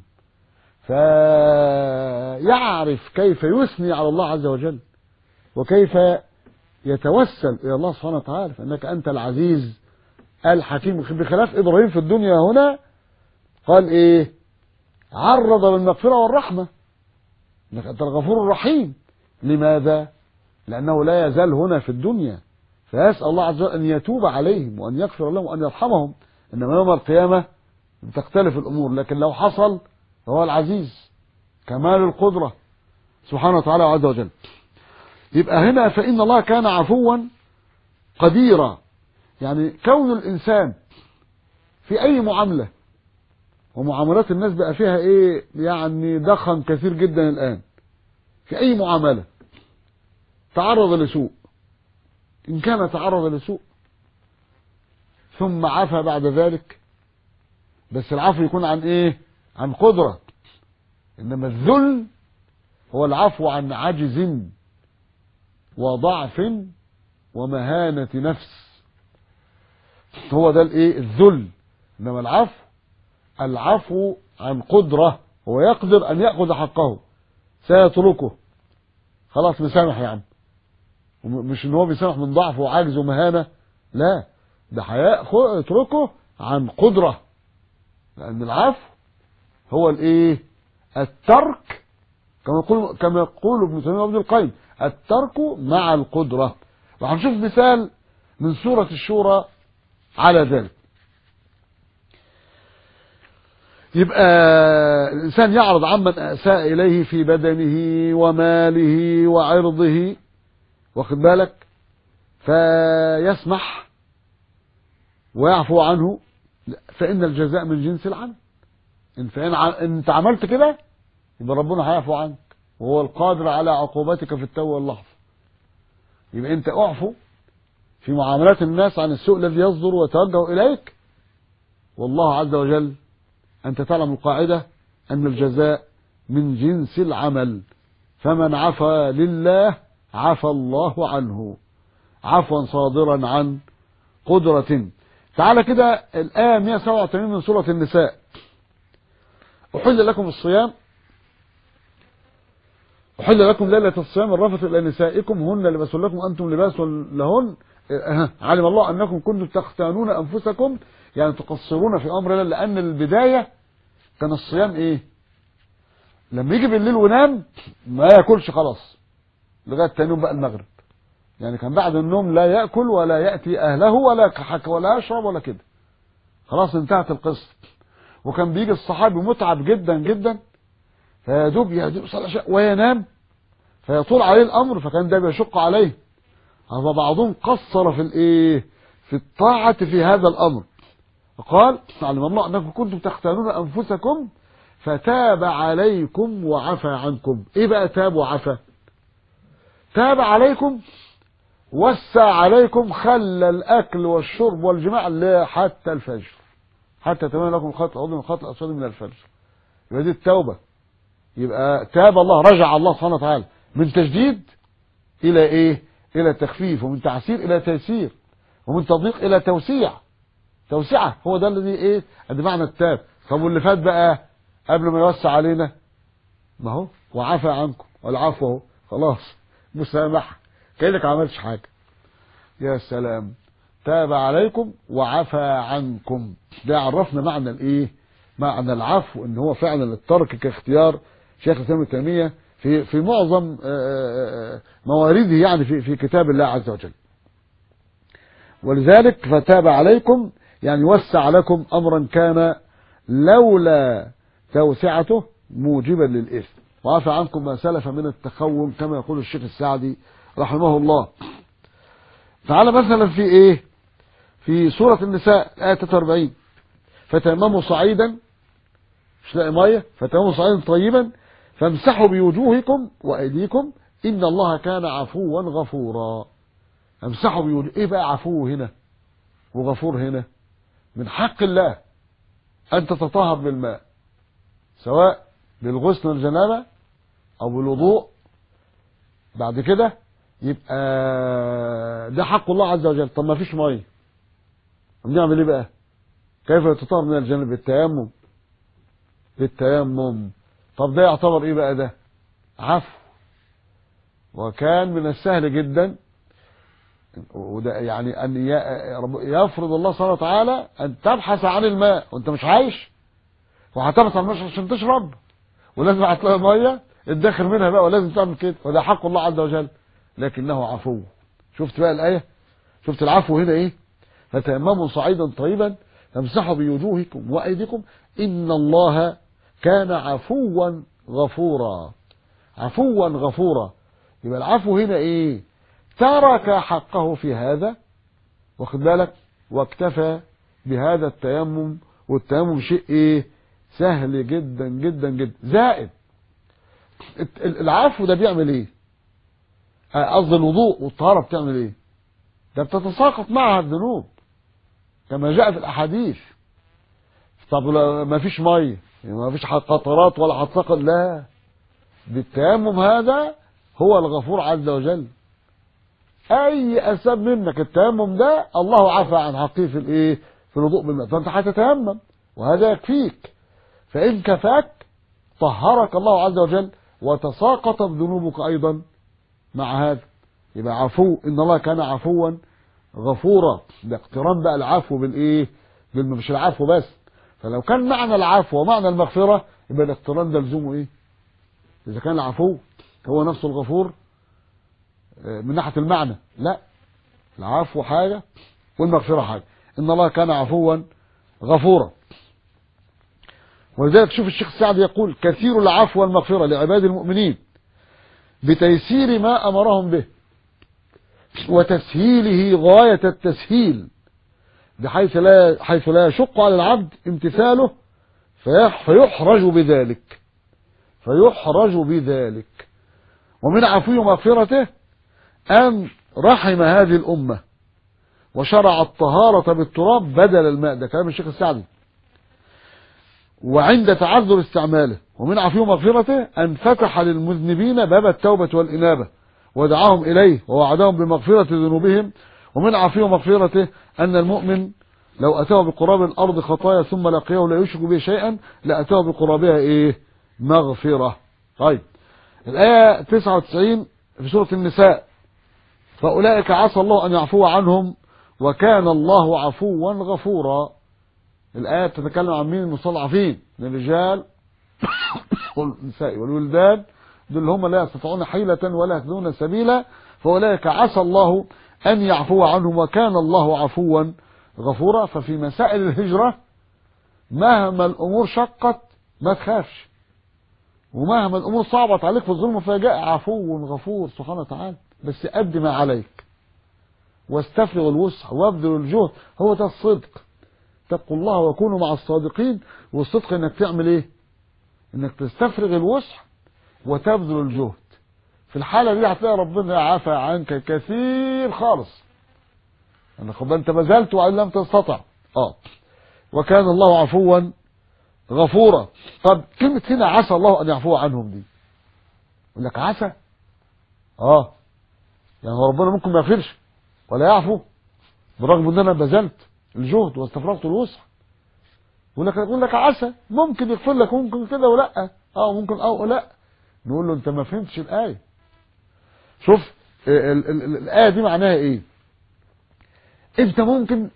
فيعرف كيف يثني على الله عز وجل وكيف يتوسل الى الله سبحانه وتعالى فانك انت العزيز الحكيم بخلاف ابراهيم في الدنيا هنا قال ايه عرض بالمغفرة والرحمة انك انت الغفور الرحيم لماذا لانه لا يزال هنا في الدنيا فيسأل الله عز وجل ان يتوب عليهم وان يغفر لهم وان يرحمهم انما يوم القيامة تختلف الامور لكن لو حصل فهو العزيز كمال القدرة سبحانه وتعالى عز وجل يبقى هنا فإن الله كان عفوا قديرا يعني كون الإنسان في أي معاملة ومعاملات الناس بقى فيها ايه يعني ضخم كثير جدا الان في اي معاملة تعرض لسوء ان كان تعرض لسوء ثم عفى بعد ذلك بس العفو يكون عن ايه عن قدرة انما الذل هو العفو عن عجز وضعف ومهانة نفس هو ده الايه الذل انما العفو العفو عن قدرة هو يقدر أن يأخذ حقه سيتركه خلاص مسامح يا عم مش ان هو بيسامح من ضعف وعجز ومهانة لا ده هيتركه عن قدرة لأن العفو هو الايه الترك كما يقول كما يقول ابن تيمية وابن القيم الترك مع القدرة وهنشوف مثال من سورة الشورى على ذلك يبقى الإنسان يعرض عمن أساء إليه في بدنه وماله وعرضه واخد بالك فيسمح ويعفو عنه فإن الجزاء من جنس العمل إن فإن ع- إن أنت عملت كده يبقى ربنا هيعفو عنك وهو القادر على عقوبتك في التو واللحظة يبقى أنت اعفو في معاملات الناس عن السوء الذي يصدر ويتوجه إليك والله عز وجل أنت تعلم القاعدة أن الجزاء من جنس العمل فمن عفا لله عفى الله عنه عفوا صادرا عن قدرة تعالى كده الآية 187 من سورة النساء أحل لكم الصيام أحل لكم ليلة الصيام الرفث إلى نسائكم هن لباس لكم أنتم لباس لهن أه. علم الله أنكم كنتم تختانون أنفسكم يعني تقصرون في أمر الله لأن البداية كان الصيام إيه لما يجي بالليل وينام ما ياكلش خلاص لغاية تاني يوم بقى المغرب يعني كان بعد النوم لا يأكل ولا يأتي أهله ولا كحك ولا يشرب ولا كده خلاص انتهت القصة وكان بيجي الصحابي متعب جدا جدا فيدوب يدوب صلى شيء وينام فيطول عليه الأمر فكان ده بيشق عليه فبعضهم قصر في الايه في الطاعة في هذا الأمر قال علم الله أنكم كنتم تختانون أنفسكم فتاب عليكم وعفى عنكم ايه بقى تاب وعفى تاب عليكم وسع عليكم خلى الاكل والشرب والجماع لا حتى الفجر حتى تمام لكم الخط العظيم من الخط الاسود من الفجر يبقى دي التوبه يبقى تاب الله رجع الله سبحانه وتعالى من تجديد الى ايه الى تخفيف ومن تعسير الى تيسير ومن تضييق الى توسيع توسعه هو ده الذي ايه ادي معنى التاب طب واللي فات بقى قبل ما يوسع علينا ما هو وعفى عنكم والعفو اهو خلاص مسامح كانك ما عملتش حاجه يا سلام تاب عليكم وعفى عنكم ده عرفنا معنى الايه معنى العفو ان هو فعلا الترك كاختيار شيخ الاسلام ابن تيميه في في معظم موارده يعني في في كتاب الله عز وجل ولذلك فتاب عليكم يعني وسع لكم امرا كان لولا توسعته موجبا للإثم وعفى عنكم ما سلف من التخوم كما يقول الشيخ السعدي رحمه الله تعالى مثلا في ايه في سورة النساء آية 43 فتيمموا صعيدا مش لاقي مية فتيمموا صعيدا طيبا فامسحوا بوجوهكم وأيديكم إن الله كان عفوا غفورا امسحوا بوجوه ايه بقى عفو هنا وغفور هنا من حق الله أن تتطهر بالماء سواء بالغسل والجنابة أو بالوضوء بعد كده يبقى ده حق الله عز وجل طب ما فيش مية بنعمل ايه بقى كيف يتطهر من الجنب بالتيمم بالتيمم طب ده يعتبر ايه بقى ده عفو وكان من السهل جدا وده يعني ان يفرض الله سبحانه وتعالى ان تبحث عن الماء وانت مش عايش وهتبحث عن الماء عشان تشرب ولازم هتلاقي ميه تدخر منها بقى ولازم تعمل كده وده حق الله عز وجل لكنه عفو شفت بقى الايه شفت العفو هنا ايه فتيمموا صعيدا طيبا فامسحوا بوجوهكم وايديكم ان الله كان عفوا غفورا عفوا غفورا يبقى العفو هنا ايه ترك حقه في هذا واخد بالك واكتفى بهذا التيمم والتيمم شيء ايه سهل جدا جدا جدا زائد العفو ده بيعمل ايه قصدي الوضوء والطهارة بتعمل ايه ده بتتساقط معها الذنوب كما جاء في الاحاديث طب ما فيش ميه ما فيش قطرات ولا هتساقط لا بالتيمم هذا هو الغفور عز وجل اي اسباب منك التيمم ده الله عفى عن حقه في الايه في الوضوء بالماء فانت هتتيمم وهذا يكفيك فان كفاك طهرك الله عز وجل وتساقطت ذنوبك ايضا مع هذا يبقى عفو ان الله كان عفوا غفورا ده اقتران بقى العفو بالايه مش العفو بس فلو كان معنى العفو ومعنى المغفره يبقى الاقتران ده لزومه ايه اذا كان العفو هو نفسه الغفور من ناحيه المعنى لا العفو حاجه والمغفره حاجه ان الله كان عفوا غفورا ولذلك شوف الشيخ السعد يقول كثير العفو والمغفره لعباد المؤمنين بتيسير ما امرهم به وتسهيله غايه التسهيل بحيث لا حيث لا يشق على العبد امتثاله فيح فيحرج بذلك فيحرج بذلك ومن عفو مغفرته أن رحم هذه الأمة وشرع الطهارة بالتراب بدل الماء ده كلام الشيخ السعدي وعند تعذر استعماله ومن عفو مغفرته أن فتح للمذنبين باب التوبة والإنابة ودعاهم إليه ووعدهم بمغفرة ذنوبهم ومن عفو مغفرته أن المؤمن لو أتاه بقراب الأرض خطايا ثم لقيه لا يشرك به شيئا لأتاه بقرابها إيه مغفرة طيب الآية 99 في سورة النساء فأولئك عسى الله أن يعفو عنهم وكان الله عفوا غفورا الآية تتكلم عن مين المستضعفين من الرجال والنساء والولدان دول هم لا يستطيعون حيلة ولا يهتدون سبيلا فأولئك عسى الله أن يعفو عنهم وكان الله عفوا غفورا ففي مسائل الهجرة مهما الأمور شقت ما تخافش ومهما الأمور صعبت عليك في الظلم فجاء عفو غفور سبحانه وتعالى بس قد ما عليك واستفرغ الوسع وابذل الجهد هو ده الصدق اتقوا الله وكونوا مع الصادقين والصدق انك تعمل ايه انك تستفرغ الوسع وتبذل الجهد في الحالة دي هتلاقي ربنا عفى عنك كثير خالص أن خب أنت بذلت وإن لم تستطع آه وكان الله عفوا غفورا طب كلمة هنا عسى الله أن يعفو عنهم دي يقول لك عسى آه يعني هو ربنا ممكن ما يغفرش ولا يعفو برغم ان انا بذلت الجهد واستفرغت الوسع يقول لك يقول لك عسى ممكن يغفر لك ممكن كده ولا اه ممكن اه ولا نقول له انت ما فهمتش الايه شوف ال ال ال الايه دي معناها ايه انت ممكن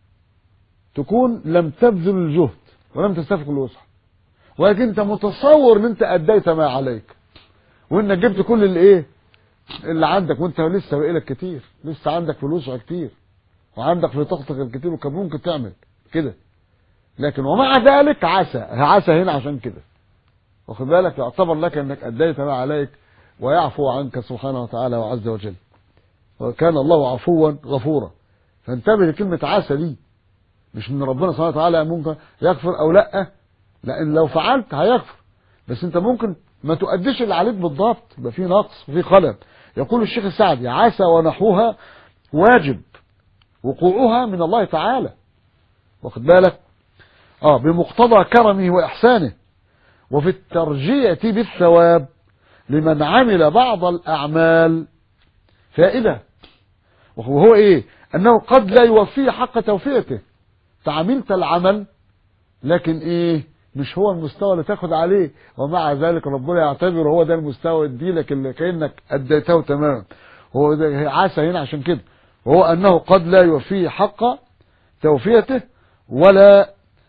تكون لم تبذل الجهد ولم تستفرغ الوسع ولكن انت متصور ان انت اديت ما عليك وانك جبت كل اللي ايه اللي عندك وانت لسه باقي لك كتير لسه عندك فلوس كتير وعندك في طاقتك الكتير وكان ممكن تعمل كده لكن ومع ذلك عسى عسى هنا عشان كده واخد بالك يعتبر لك انك اديت ما عليك ويعفو عنك سبحانه وتعالى وعز وجل وكان الله عفوا غفورا فانتبه لكلمة عسى دي مش من ربنا سبحانه وتعالى ممكن يغفر او لا لان لو فعلت هيغفر بس انت ممكن ما تؤديش اللي عليك بالضبط يبقى في نقص وفي خلل يقول الشيخ السعدي عسى ونحوها واجب وقوعها من الله تعالى واخد بالك اه بمقتضى كرمه واحسانه وفي الترجية بالثواب لمن عمل بعض الاعمال فائدة وهو ايه انه قد لا يوفيه حق توفيته فعملت العمل لكن ايه مش هو المستوى اللي تاخد عليه ومع ذلك ربنا يعتبر هو ده المستوى يديلك اللي كانك اديته تماما هو ده عسى هنا عشان كده وهو انه قد لا يوفيه حق توفيته ولا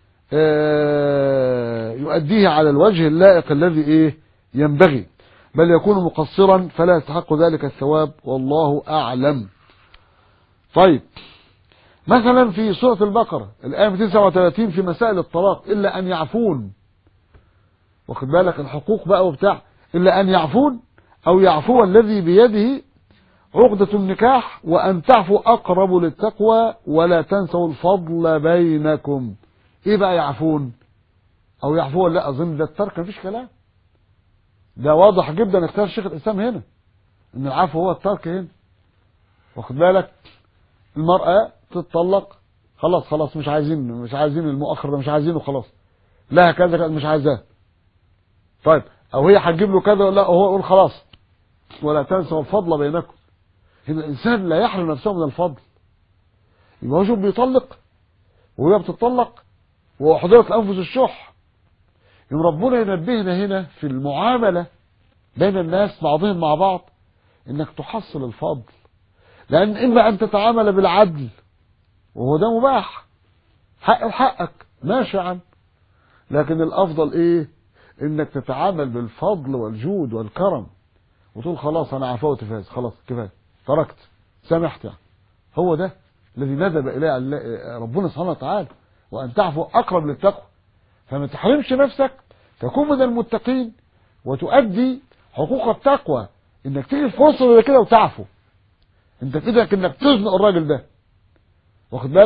يؤديه على الوجه اللائق الذي ايه ينبغي بل يكون مقصرا فلا يستحق ذلك الثواب والله اعلم طيب مثلا في سورة البقرة الآية 237 في مسائل الطلاق إلا أن يعفون واخد بالك الحقوق بقى وبتاع إلا أن يعفون أو يعفو الذي بيده عقدة النكاح وأن تعفوا أقرب للتقوى ولا تنسوا الفضل بينكم إيه بقى يعفون أو يعفو ولا لا أظن ده الترك مفيش كلام ده واضح جدا اختيار الشيخ الإسلام هنا إن العفو هو الترك هنا واخد بالك المرأة تتطلق خلاص خلاص مش عايزين مش عايزين المؤخر ده مش عايزينه خلاص لا كذا كذا مش عايزاه طيب او هي هتجيب له كذا لا هو يقول خلاص ولا تنسوا الفضل بينكم هنا الانسان لا يحرم نفسه من الفضل يبقى هو شوف بيطلق وهي بتطلق وحضرت الانفس الشح يوم ربنا ينبهنا هنا في المعامله بين الناس بعضهم مع بعض انك تحصل الفضل لان اما ان تتعامل بالعدل وهو ده مباح حق وحقك ماشي عم لكن الافضل ايه انك تتعامل بالفضل والجود والكرم وتقول خلاص انا عفوت فاز خلاص كفايه تركت سامحت يعني هو ده الذي ندب اليه ربنا سبحانه وتعالى وان تعفو اقرب للتقوى فما تحرمش نفسك تكون من المتقين وتؤدي حقوق التقوى انك تيجي في فرصه زي كده وتعفو انت في ايدك انك تزنق الراجل ده واخد بالك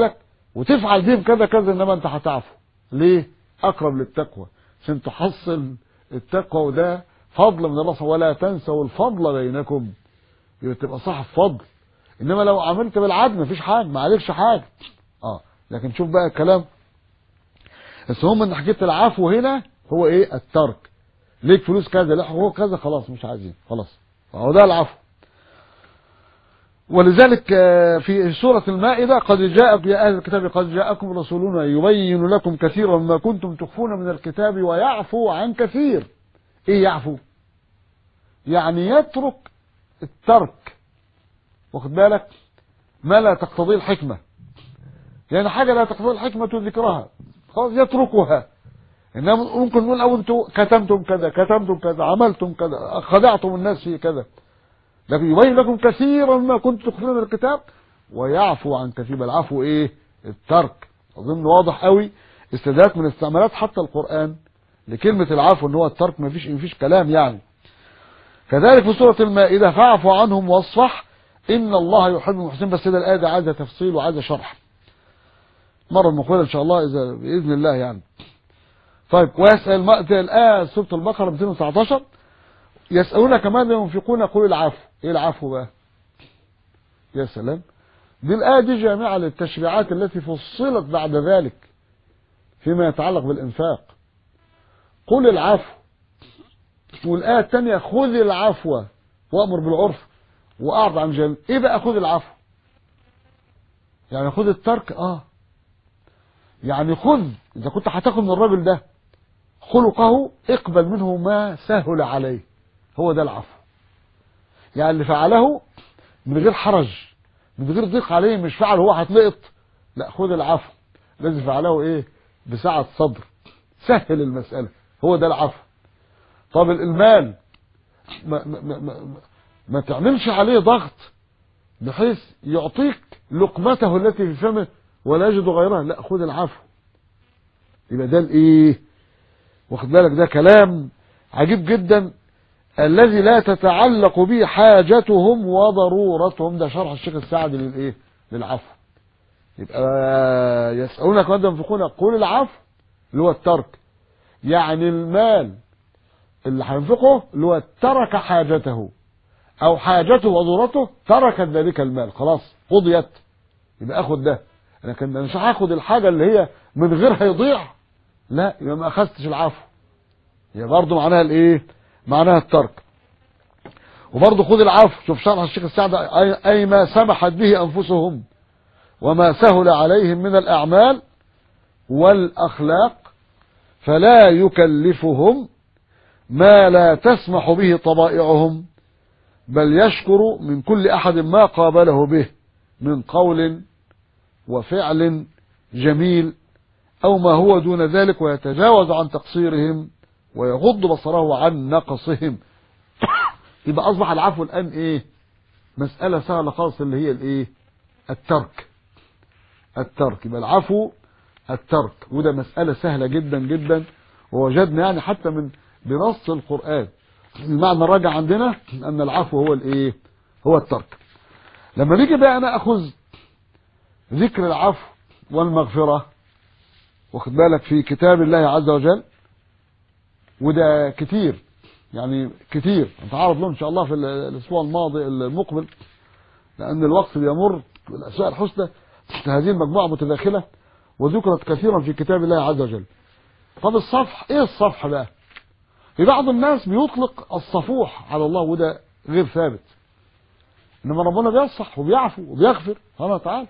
وتفعل بهم كذا كذا انما انت هتعفو ليه اقرب للتقوى عشان تحصل التقوى وده فضل من الله ولا تنسوا الفضل بينكم يبقى تبقى صاحب فضل انما لو عملت بالعدل مفيش حاجه ما عليكش حاجه اه لكن شوف بقى الكلام بس هم ان حكيت العفو هنا هو ايه الترك ليك فلوس كذا لا هو كذا خلاص مش عايزين خلاص هو ده العفو ولذلك في سورة المائدة قد جاءك يا أهل الكتاب قد جاءكم رسولنا يبين لكم كثيرا ما كنتم تخفون من الكتاب ويعفو عن كثير ايه يعفو يعني يترك الترك واخد بالك ما لا تقتضيه الحكمة يعني حاجة لا تقتضي الحكمة ذكرها خلاص يتركها انما ممكن نقول او انتم كتمتم كذا كتمتم كذا عملتم كذا خدعتم الناس في كذا لكن يبين لكم كثيرا ما كنتم تخفون من الكتاب ويعفو عن كثير العفو ايه الترك اظن واضح قوي استدلالات من استعمالات حتى القرآن لكلمة العفو ان هو الترك ما فيش ما فيش كلام يعني كذلك في سورة المائدة فاعفو عنهم واصفح ان الله يحب المحسنين بس ده الآية دي عايزة تفصيل وعايزة شرح مرة مقبلة ان شاء الله اذا باذن الله يعني طيب ويسأل الآية سورة البقرة 219 يسألونك ماذا ينفقون قل العفو ايه العفو بقى يا سلام دي الآية دي جامعة للتشريعات التي فصلت بعد ذلك فيما يتعلق بالإنفاق قل العفو والآية الثانية خذ العفو وأمر بالعرف وأعرض عن جانب إيه بقى خذ العفو يعني خذ الترك آه يعني خذ إذا كنت هتاخد من الراجل ده خلقه اقبل منه ما سهل عليه هو ده العفو يعني اللي فعله من غير حرج من غير ضيق عليه مش فعل هو هتلقط لا خذ العفو الذي فعله ايه بسعة صدر سهل المسألة هو ده العفو طب المال ما, ما, ما, ما, ما تعملش عليه ضغط بحيث يعطيك لقمته التي في فمه ولا يجد غيرها لا خذ العفو يبقى ده الايه واخد بالك ده كلام عجيب جدا الذي لا تتعلق به حاجتهم وضرورتهم ده شرح الشيخ السعدي للايه للعفو يبقى يسألونك ماذا ينفقون قول العفو اللي هو الترك يعني المال اللي هينفقه اللي هو ترك حاجته او حاجته وضرورته تركت ذلك المال خلاص قضيت يبقى اخد ده لكن مش هاخد الحاجة اللي هي من غير هيضيع لا يبقى ما اخذتش العفو هي برضه معناها الايه معناها الترك وبرضه خذ العفو شوف شرح الشيخ السعد اي ما سمحت به انفسهم وما سهل عليهم من الاعمال والاخلاق فلا يكلفهم ما لا تسمح به طبائعهم بل يشكر من كل احد ما قابله به من قول وفعل جميل او ما هو دون ذلك ويتجاوز عن تقصيرهم ويغض بصره عن نقصهم يبقى اصبح العفو الان ايه مسألة سهلة خالص اللي هي الايه الترك الترك يبقى العفو الترك وده مسألة سهلة جدا جدا ووجدنا يعني حتى من بنص القرآن المعنى الراجع عندنا ان العفو هو الايه هو الترك لما نيجي بقى انا اخذ ذكر العفو والمغفرة واخد بالك في كتاب الله عز وجل وده كتير يعني كتير نتعرض له ان شاء الله في الاسبوع الماضي المقبل لان الوقت بيمر بالاسماء الحسنى هذه المجموعه متداخله وذكرت كثيرا في كتاب الله عز وجل طب الصفح ايه الصفح بقى في بعض الناس بيطلق الصفوح على الله وده غير ثابت انما ربنا بيصح وبيعفو وبيغفر سبحانه وتعالى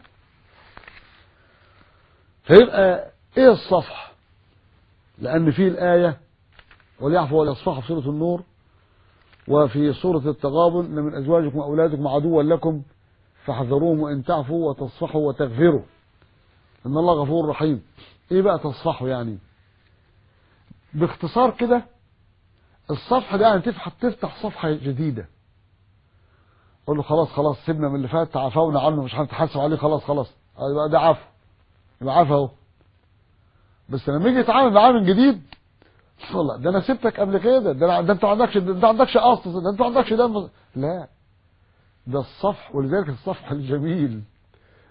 فيبقى ايه الصفح لان في الايه وليعفوا وليصفحوا في سورة النور وفي سورة التغابن إن من أزواجكم وأولادكم عدوا لكم فاحذروهم وإن تعفوا وتصفحوا وتغفروا إن الله غفور رحيم إيه بقى تصفحوا يعني باختصار كده الصفحة ده يعني تفتح تفتح صفحة جديدة قول له خلاص خلاص سيبنا من اللي فات تعافونا عنه مش هنتحاسب عليه خلاص خلاص يبقى ده عفو يبقى عفو اهو بس لما يجي يتعامل معاه من جديد والله ده انا سبتك قبل كده ده, ده انت ما عندكش ده انت ما عندكش اصل ده انت ما عندكش دم لا ده الصفح ولذلك الصفح الجميل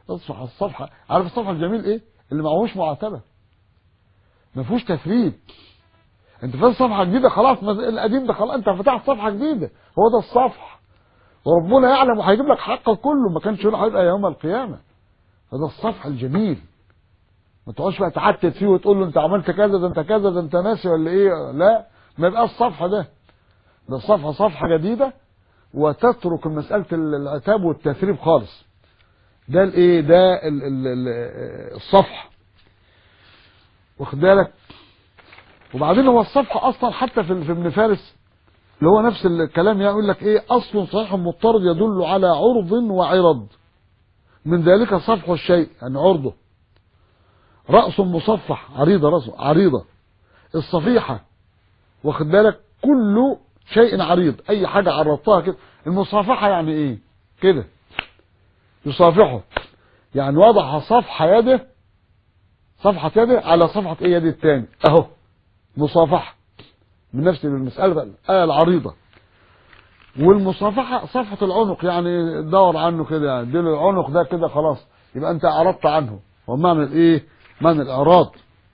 اصفح الصفحة عارف الصفحة الجميل ايه اللي معهوش معاتبة ما فيهوش تثريب انت فاتح صفحة جديدة خلاص القديم ده خلاص انت فتحت صفحة جديدة هو ده الصفح وربنا يعلم وهيجيب لك حقك كله ما كانش هيبقى يوم القيامة هذا الصفح الجميل ما تقعدش بقى تعتت فيه وتقول له انت عملت كذا ده انت كذا ده انت ناسي ولا ايه لا ما يبقاش الصفحة ده ده الصفحة صفحة جديدة وتترك مسألة العتاب والتثريب خالص ده الايه ده ال ال ال الصفحة واخد بالك وبعدين هو الصفحة اصلا حتى في في ابن فارس اللي هو نفس الكلام يقول لك ايه اصل صحيح مضطرد يدل على عرض وعرض من ذلك صفح الشيء يعني عرضه رأس مصفح عريضة رأسه عريضة الصفيحة واخد بالك كل شيء عريض اي حاجة عرضتها كده المصافحة يعني ايه كده يصافحه يعني وضع صفحة يده صفحة يده على صفحة ايه يد التاني اهو مصافحة من نفس المسألة الآية العريضة والمصافحة صفحة العنق يعني دور عنه كده يعني ديل العنق ده كده خلاص يبقى انت اعرضت عنه ومعنى الايه معنى الاعراض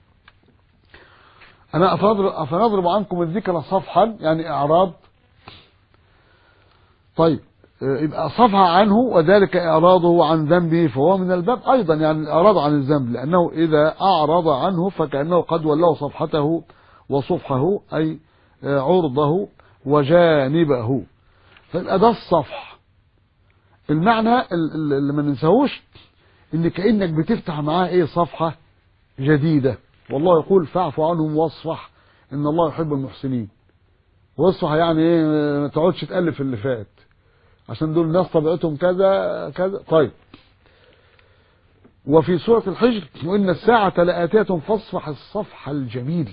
انا افنضرب, أفنضرب عنكم الذكر صفحا يعني اعراض طيب يبقى صفحة عنه وذلك إعراضه عن ذنبه فهو من الباب أيضا يعني الإعراض عن الذنب لأنه إذا أعرض عنه فكأنه قد ولاه صفحته وصفحه أي عرضه وجانبه فيبقى ده الصفح المعنى اللي ما ننساهوش ان كأنك بتفتح معاه ايه صفحة جديدة والله يقول فاعف عنهم واصفح ان الله يحب المحسنين واصفح يعني ايه ما تقعدش تألف اللي فات عشان دول الناس طبيعتهم كذا كذا طيب وفي سورة الحجر وإن الساعة لآتية فاصفح الصفح الجميل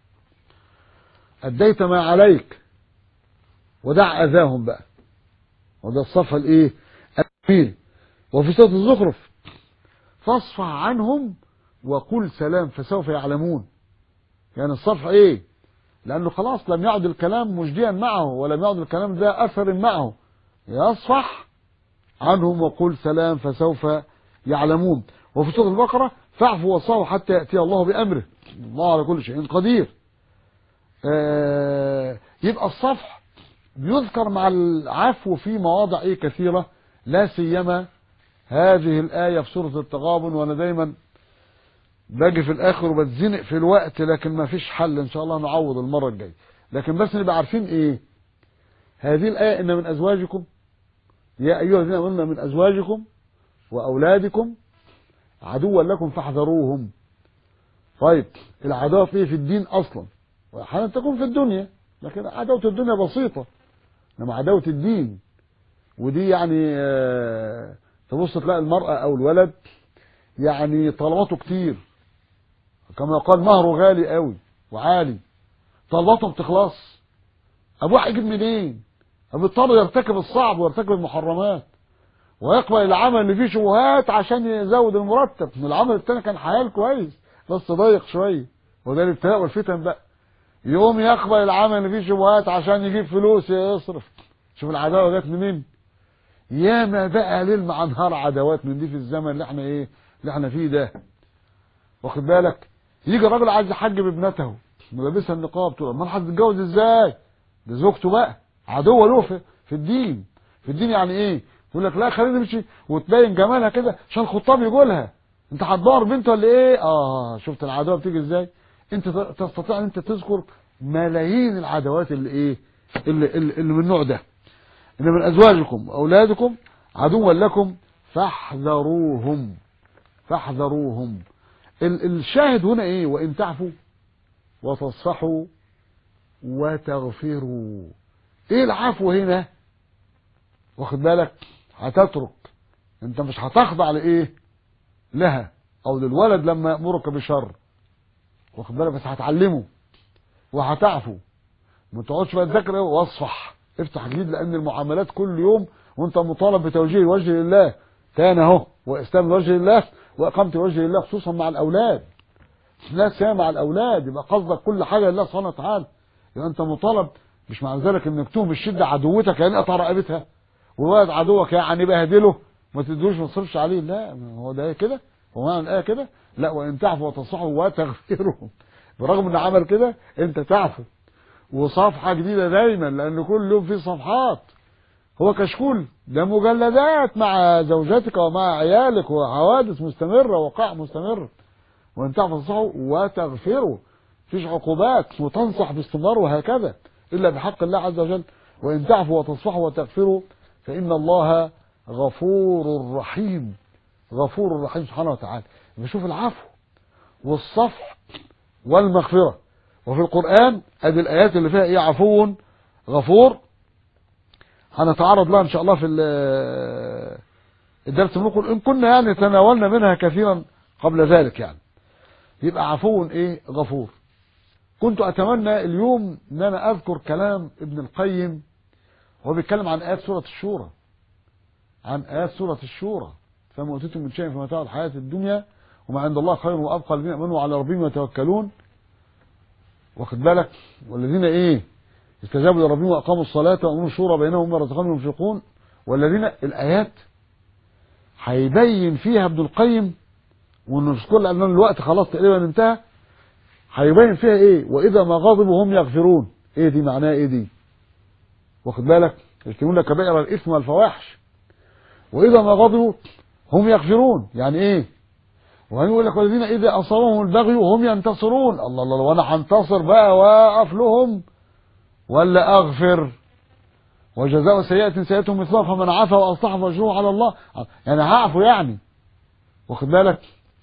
أديت ما عليك ودع أذاهم بقى وده الصفح الإيه الجميل وفي سورة الزخرف فاصفح عنهم وقل سلام فسوف يعلمون يعني الصفح إيه لأنه خلاص لم يعد الكلام مجديا معه ولم يعد الكلام ذا أثر معه يصفح عنهم وقل سلام فسوف يعلمون وفي سورة البقرة فاعفوا وصاحوا حتى يأتي الله بأمره الله على كل شيء قدير آه يبقى الصفح بيذكر مع العفو في مواضع ايه كثيرة لا سيما هذه الآية في سورة التغابن وانا دايما باجي في الاخر وبتزنق في الوقت لكن ما فيش حل ان شاء الله نعوض المرة الجاية لكن بس نبقى عارفين ايه هذه الآية إن من أزواجكم يا أيها الذين آمنوا من أزواجكم وأولادكم عدوا لكم فاحذروهم طيب العداوة فيه في الدين أصلا وأحيانا تكون في الدنيا لكن عداوة الدنيا بسيطة إنما عداوة الدين ودي يعني آه تبص تلاقي المرأة أو الولد يعني طلباته كتير كما يقال مهره غالي قوي وعالي طلباته بتخلص أبوه هيجيب منين؟ فبيضطر يرتكب الصعب ويرتكب المحرمات ويقبل العمل اللي فيه شبهات عشان يزود المرتب العمل التاني كان حيال كويس بس ضيق شويه وده الابتلاء والفتن بقى يقوم يقبل العمل اللي فيه شبهات عشان يجيب فلوس يصرف شوف العداوه جت منين ياما بقى ليل مع نهار عداوات من دي في الزمن اللي احنا ايه اللي احنا فيه ده واخد بالك يجي الراجل عايز يحجب ابنته ملابسها النقاب تقول امال هتتجوز ازاي ده زوجته بقى عدوة له في, في الدين في الدين يعني ايه يقول لك لا خلينا نمشي وتبين جمالها كده عشان الخطاب يقولها انت هتدور بنت ولا ايه اه شفت العداوه بتيجي ازاي انت تستطيع ان انت تذكر ملايين العداوات اللي ايه اللي, اللي, اللي من النوع ده ان من ازواجكم واولادكم عدوا لكم فاحذروهم فاحذروهم الشاهد هنا ايه وان تعفوا وتصفحوا وتغفروا ايه العفو هنا واخد بالك هتترك انت مش هتخضع لايه لها او للولد لما يامرك بشر واخد بالك بس هتعلمه وهتعفو ما تقعدش بقى تذاكر واصفح افتح جديد لان المعاملات كل يوم وانت مطالب بتوجيه وجه لله تاني اهو واسلام وجه الله واقامه وجه الله خصوصا مع الاولاد ناس مع الاولاد يبقى قصدك كل حاجه لله سبحانه وتعالى يبقى انت مطالب مش معنى ذلك انك تهم الشده عدوتك يعني اقطع رقبتها وولد عدوك يعني بهدله ما تدوش ما تصرفش عليه لا ما هو ده كده هو معنى الآية كده لا وإن تعفوا وتصحوا وتغفروا برغم إن عمل كده أنت تعفو وصفحة جديدة دايما لأن كل يوم في صفحات هو كشكول ده مجلدات مع زوجتك ومع عيالك وحوادث مستمرة وقع مستمر وإن تعفوا وتصحوا وتغفروا فيش عقوبات وتنصح باستمرار وهكذا إلا بحق الله عز وجل وإن تعفوا وتصفحوا وتغفروا فإن الله غفور رحيم غفور رحيم سبحانه وتعالى بشوف العفو والصفح والمغفرة وفي القرآن ادي الآيات اللي فيها إيه عفو غفور هنتعرض لها إن شاء الله في الدرس نقول إن كنا يعني تناولنا منها كثيرا قبل ذلك يعني يبقى عفو إيه غفور كنت أتمنى اليوم أن أنا أذكر كلام ابن القيم وهو بيتكلم عن آيات سورة الشورى عن آيات سورة الشورى فما أوتيتم من شيء في متاع الحياة الدنيا وما عند الله خير وأبقى الذين آمنوا على ربهم يتوكلون واخد بالك والذين إيه استجابوا لربهم وأقاموا الصلاة وأمروا الشورى بينهم وما رزقهم ينفقون والذين الآيات هيبين فيها ابن القيم ونذكر لأن الوقت خلاص تقريبا انتهى هيبين فيها ايه واذا ما غضبوا هم يغفرون ايه دي معناها ايه دي واخد بالك يجتمون كبائر الاثم والفواحش واذا ما غضبوا هم يغفرون يعني ايه وبعدين يقول لك والذين اذا اصابهم البغي هم ينتصرون الله الله وانا هنتصر بقى واقف لهم ولا اغفر وجزاء سيئة سيئة مثلها فمن عفا واصلح فاجره على الله يعني هعفو يعني واخد بالك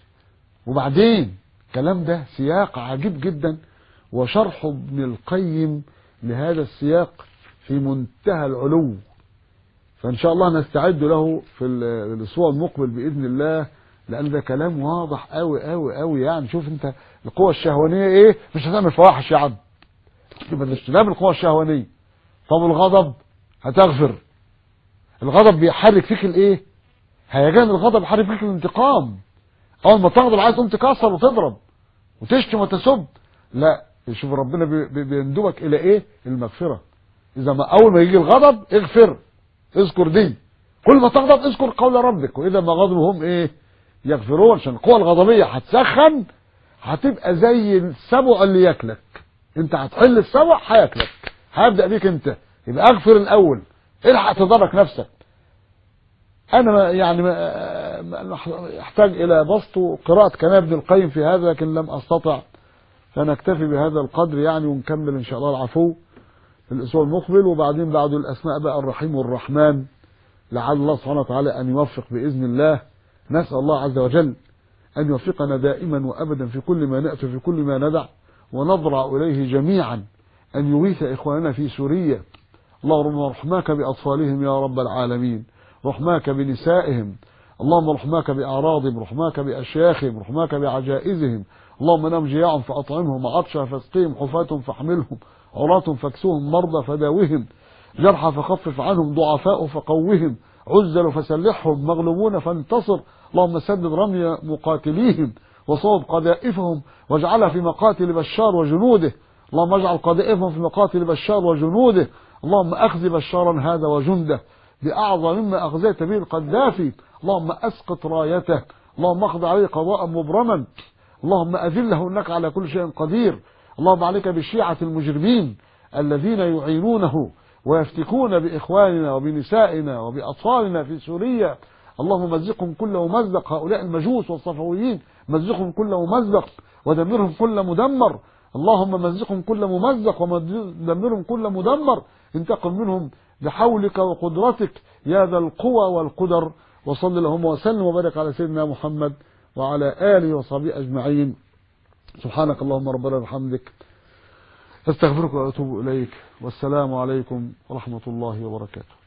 وبعدين الكلام ده سياق عجيب جدا وشرح ابن القيم لهذا السياق في منتهى العلو فإن شاء الله نستعد له في الأسبوع المقبل بإذن الله لأن ده كلام واضح قوي قوي قوي يعني شوف أنت القوة الشهوانية إيه مش هتعمل فواحش يا عم يبقى الاجتناب القوة الشهوانية طب الغضب هتغفر الغضب بيحرك فيك الإيه هيجان الغضب يحرك فيك الانتقام اول ما تغضب عايز تقوم تكسر وتضرب وتشتم وتسب لا شوف ربنا بيندبك الى ايه المغفره اذا ما اول ما يجي الغضب اغفر اذكر دي كل ما تغضب اذكر قول ربك واذا ما غضبوا هم ايه يغفرون عشان القوه الغضبيه هتسخن هتبقى زي السبع اللي ياكلك انت هتحل السبع هياكلك هيبدا بيك انت يبقى اغفر الاول الحق تدرك نفسك انا يعني احتاج الى بسط قراءة كلام ابن القيم في هذا لكن لم استطع فنكتفي بهذا القدر يعني ونكمل ان شاء الله العفو في الاسبوع المقبل وبعدين بعد الاسماء بقى الرحيم والرحمن لعل الله سبحانه وتعالى ان يوفق باذن الله نسال الله عز وجل ان يوفقنا دائما وابدا في كل ما ناتي في كل ما ندع ونضرع اليه جميعا ان يغيث اخواننا في سوريا اللهم رحماك باطفالهم يا رب العالمين رحماك بنسائهم اللهم رحماك بأعراضهم رحماك بأشياخهم رحماك بعجائزهم اللهم نام جياعهم فأطعمهم عطشا فاسقيهم حفاة فاحملهم عراة فاكسوهم مرضى فداوهم جرحى فخفف عنهم ضعفاء فقوهم عزل فسلحهم مغلوبون فانتصر اللهم سدد رمي مقاتليهم وصوب قذائفهم واجعلها في مقاتل بشار وجنوده اللهم اجعل قذائفهم في مقاتل بشار وجنوده اللهم اخزي بشارا هذا وجنده بأعظم مما أخزيت به القذافي اللهم أسقط رايته اللهم اقض عليه قضاء مبرما اللهم أذله إنك على كل شيء قدير اللهم عليك بالشيعة المجرمين الذين يعينونه ويفتكون بإخواننا وبنسائنا وبأطفالنا في سوريا اللهم مزقهم كل ممزق هؤلاء المجوس والصفويين مزقهم كل ممزق ودمرهم كل مدمر اللهم مزقهم كل ممزق ودمرهم كل مدمر انتقم منهم بحولك وقدرتك يا ذا القوى والقدر وصل اللهم وسلم وبارك على سيدنا محمد وعلى آله وصحبه أجمعين سبحانك اللهم ربنا وبحمدك استغفرك وأتوب إليك والسلام عليكم ورحمة الله وبركاته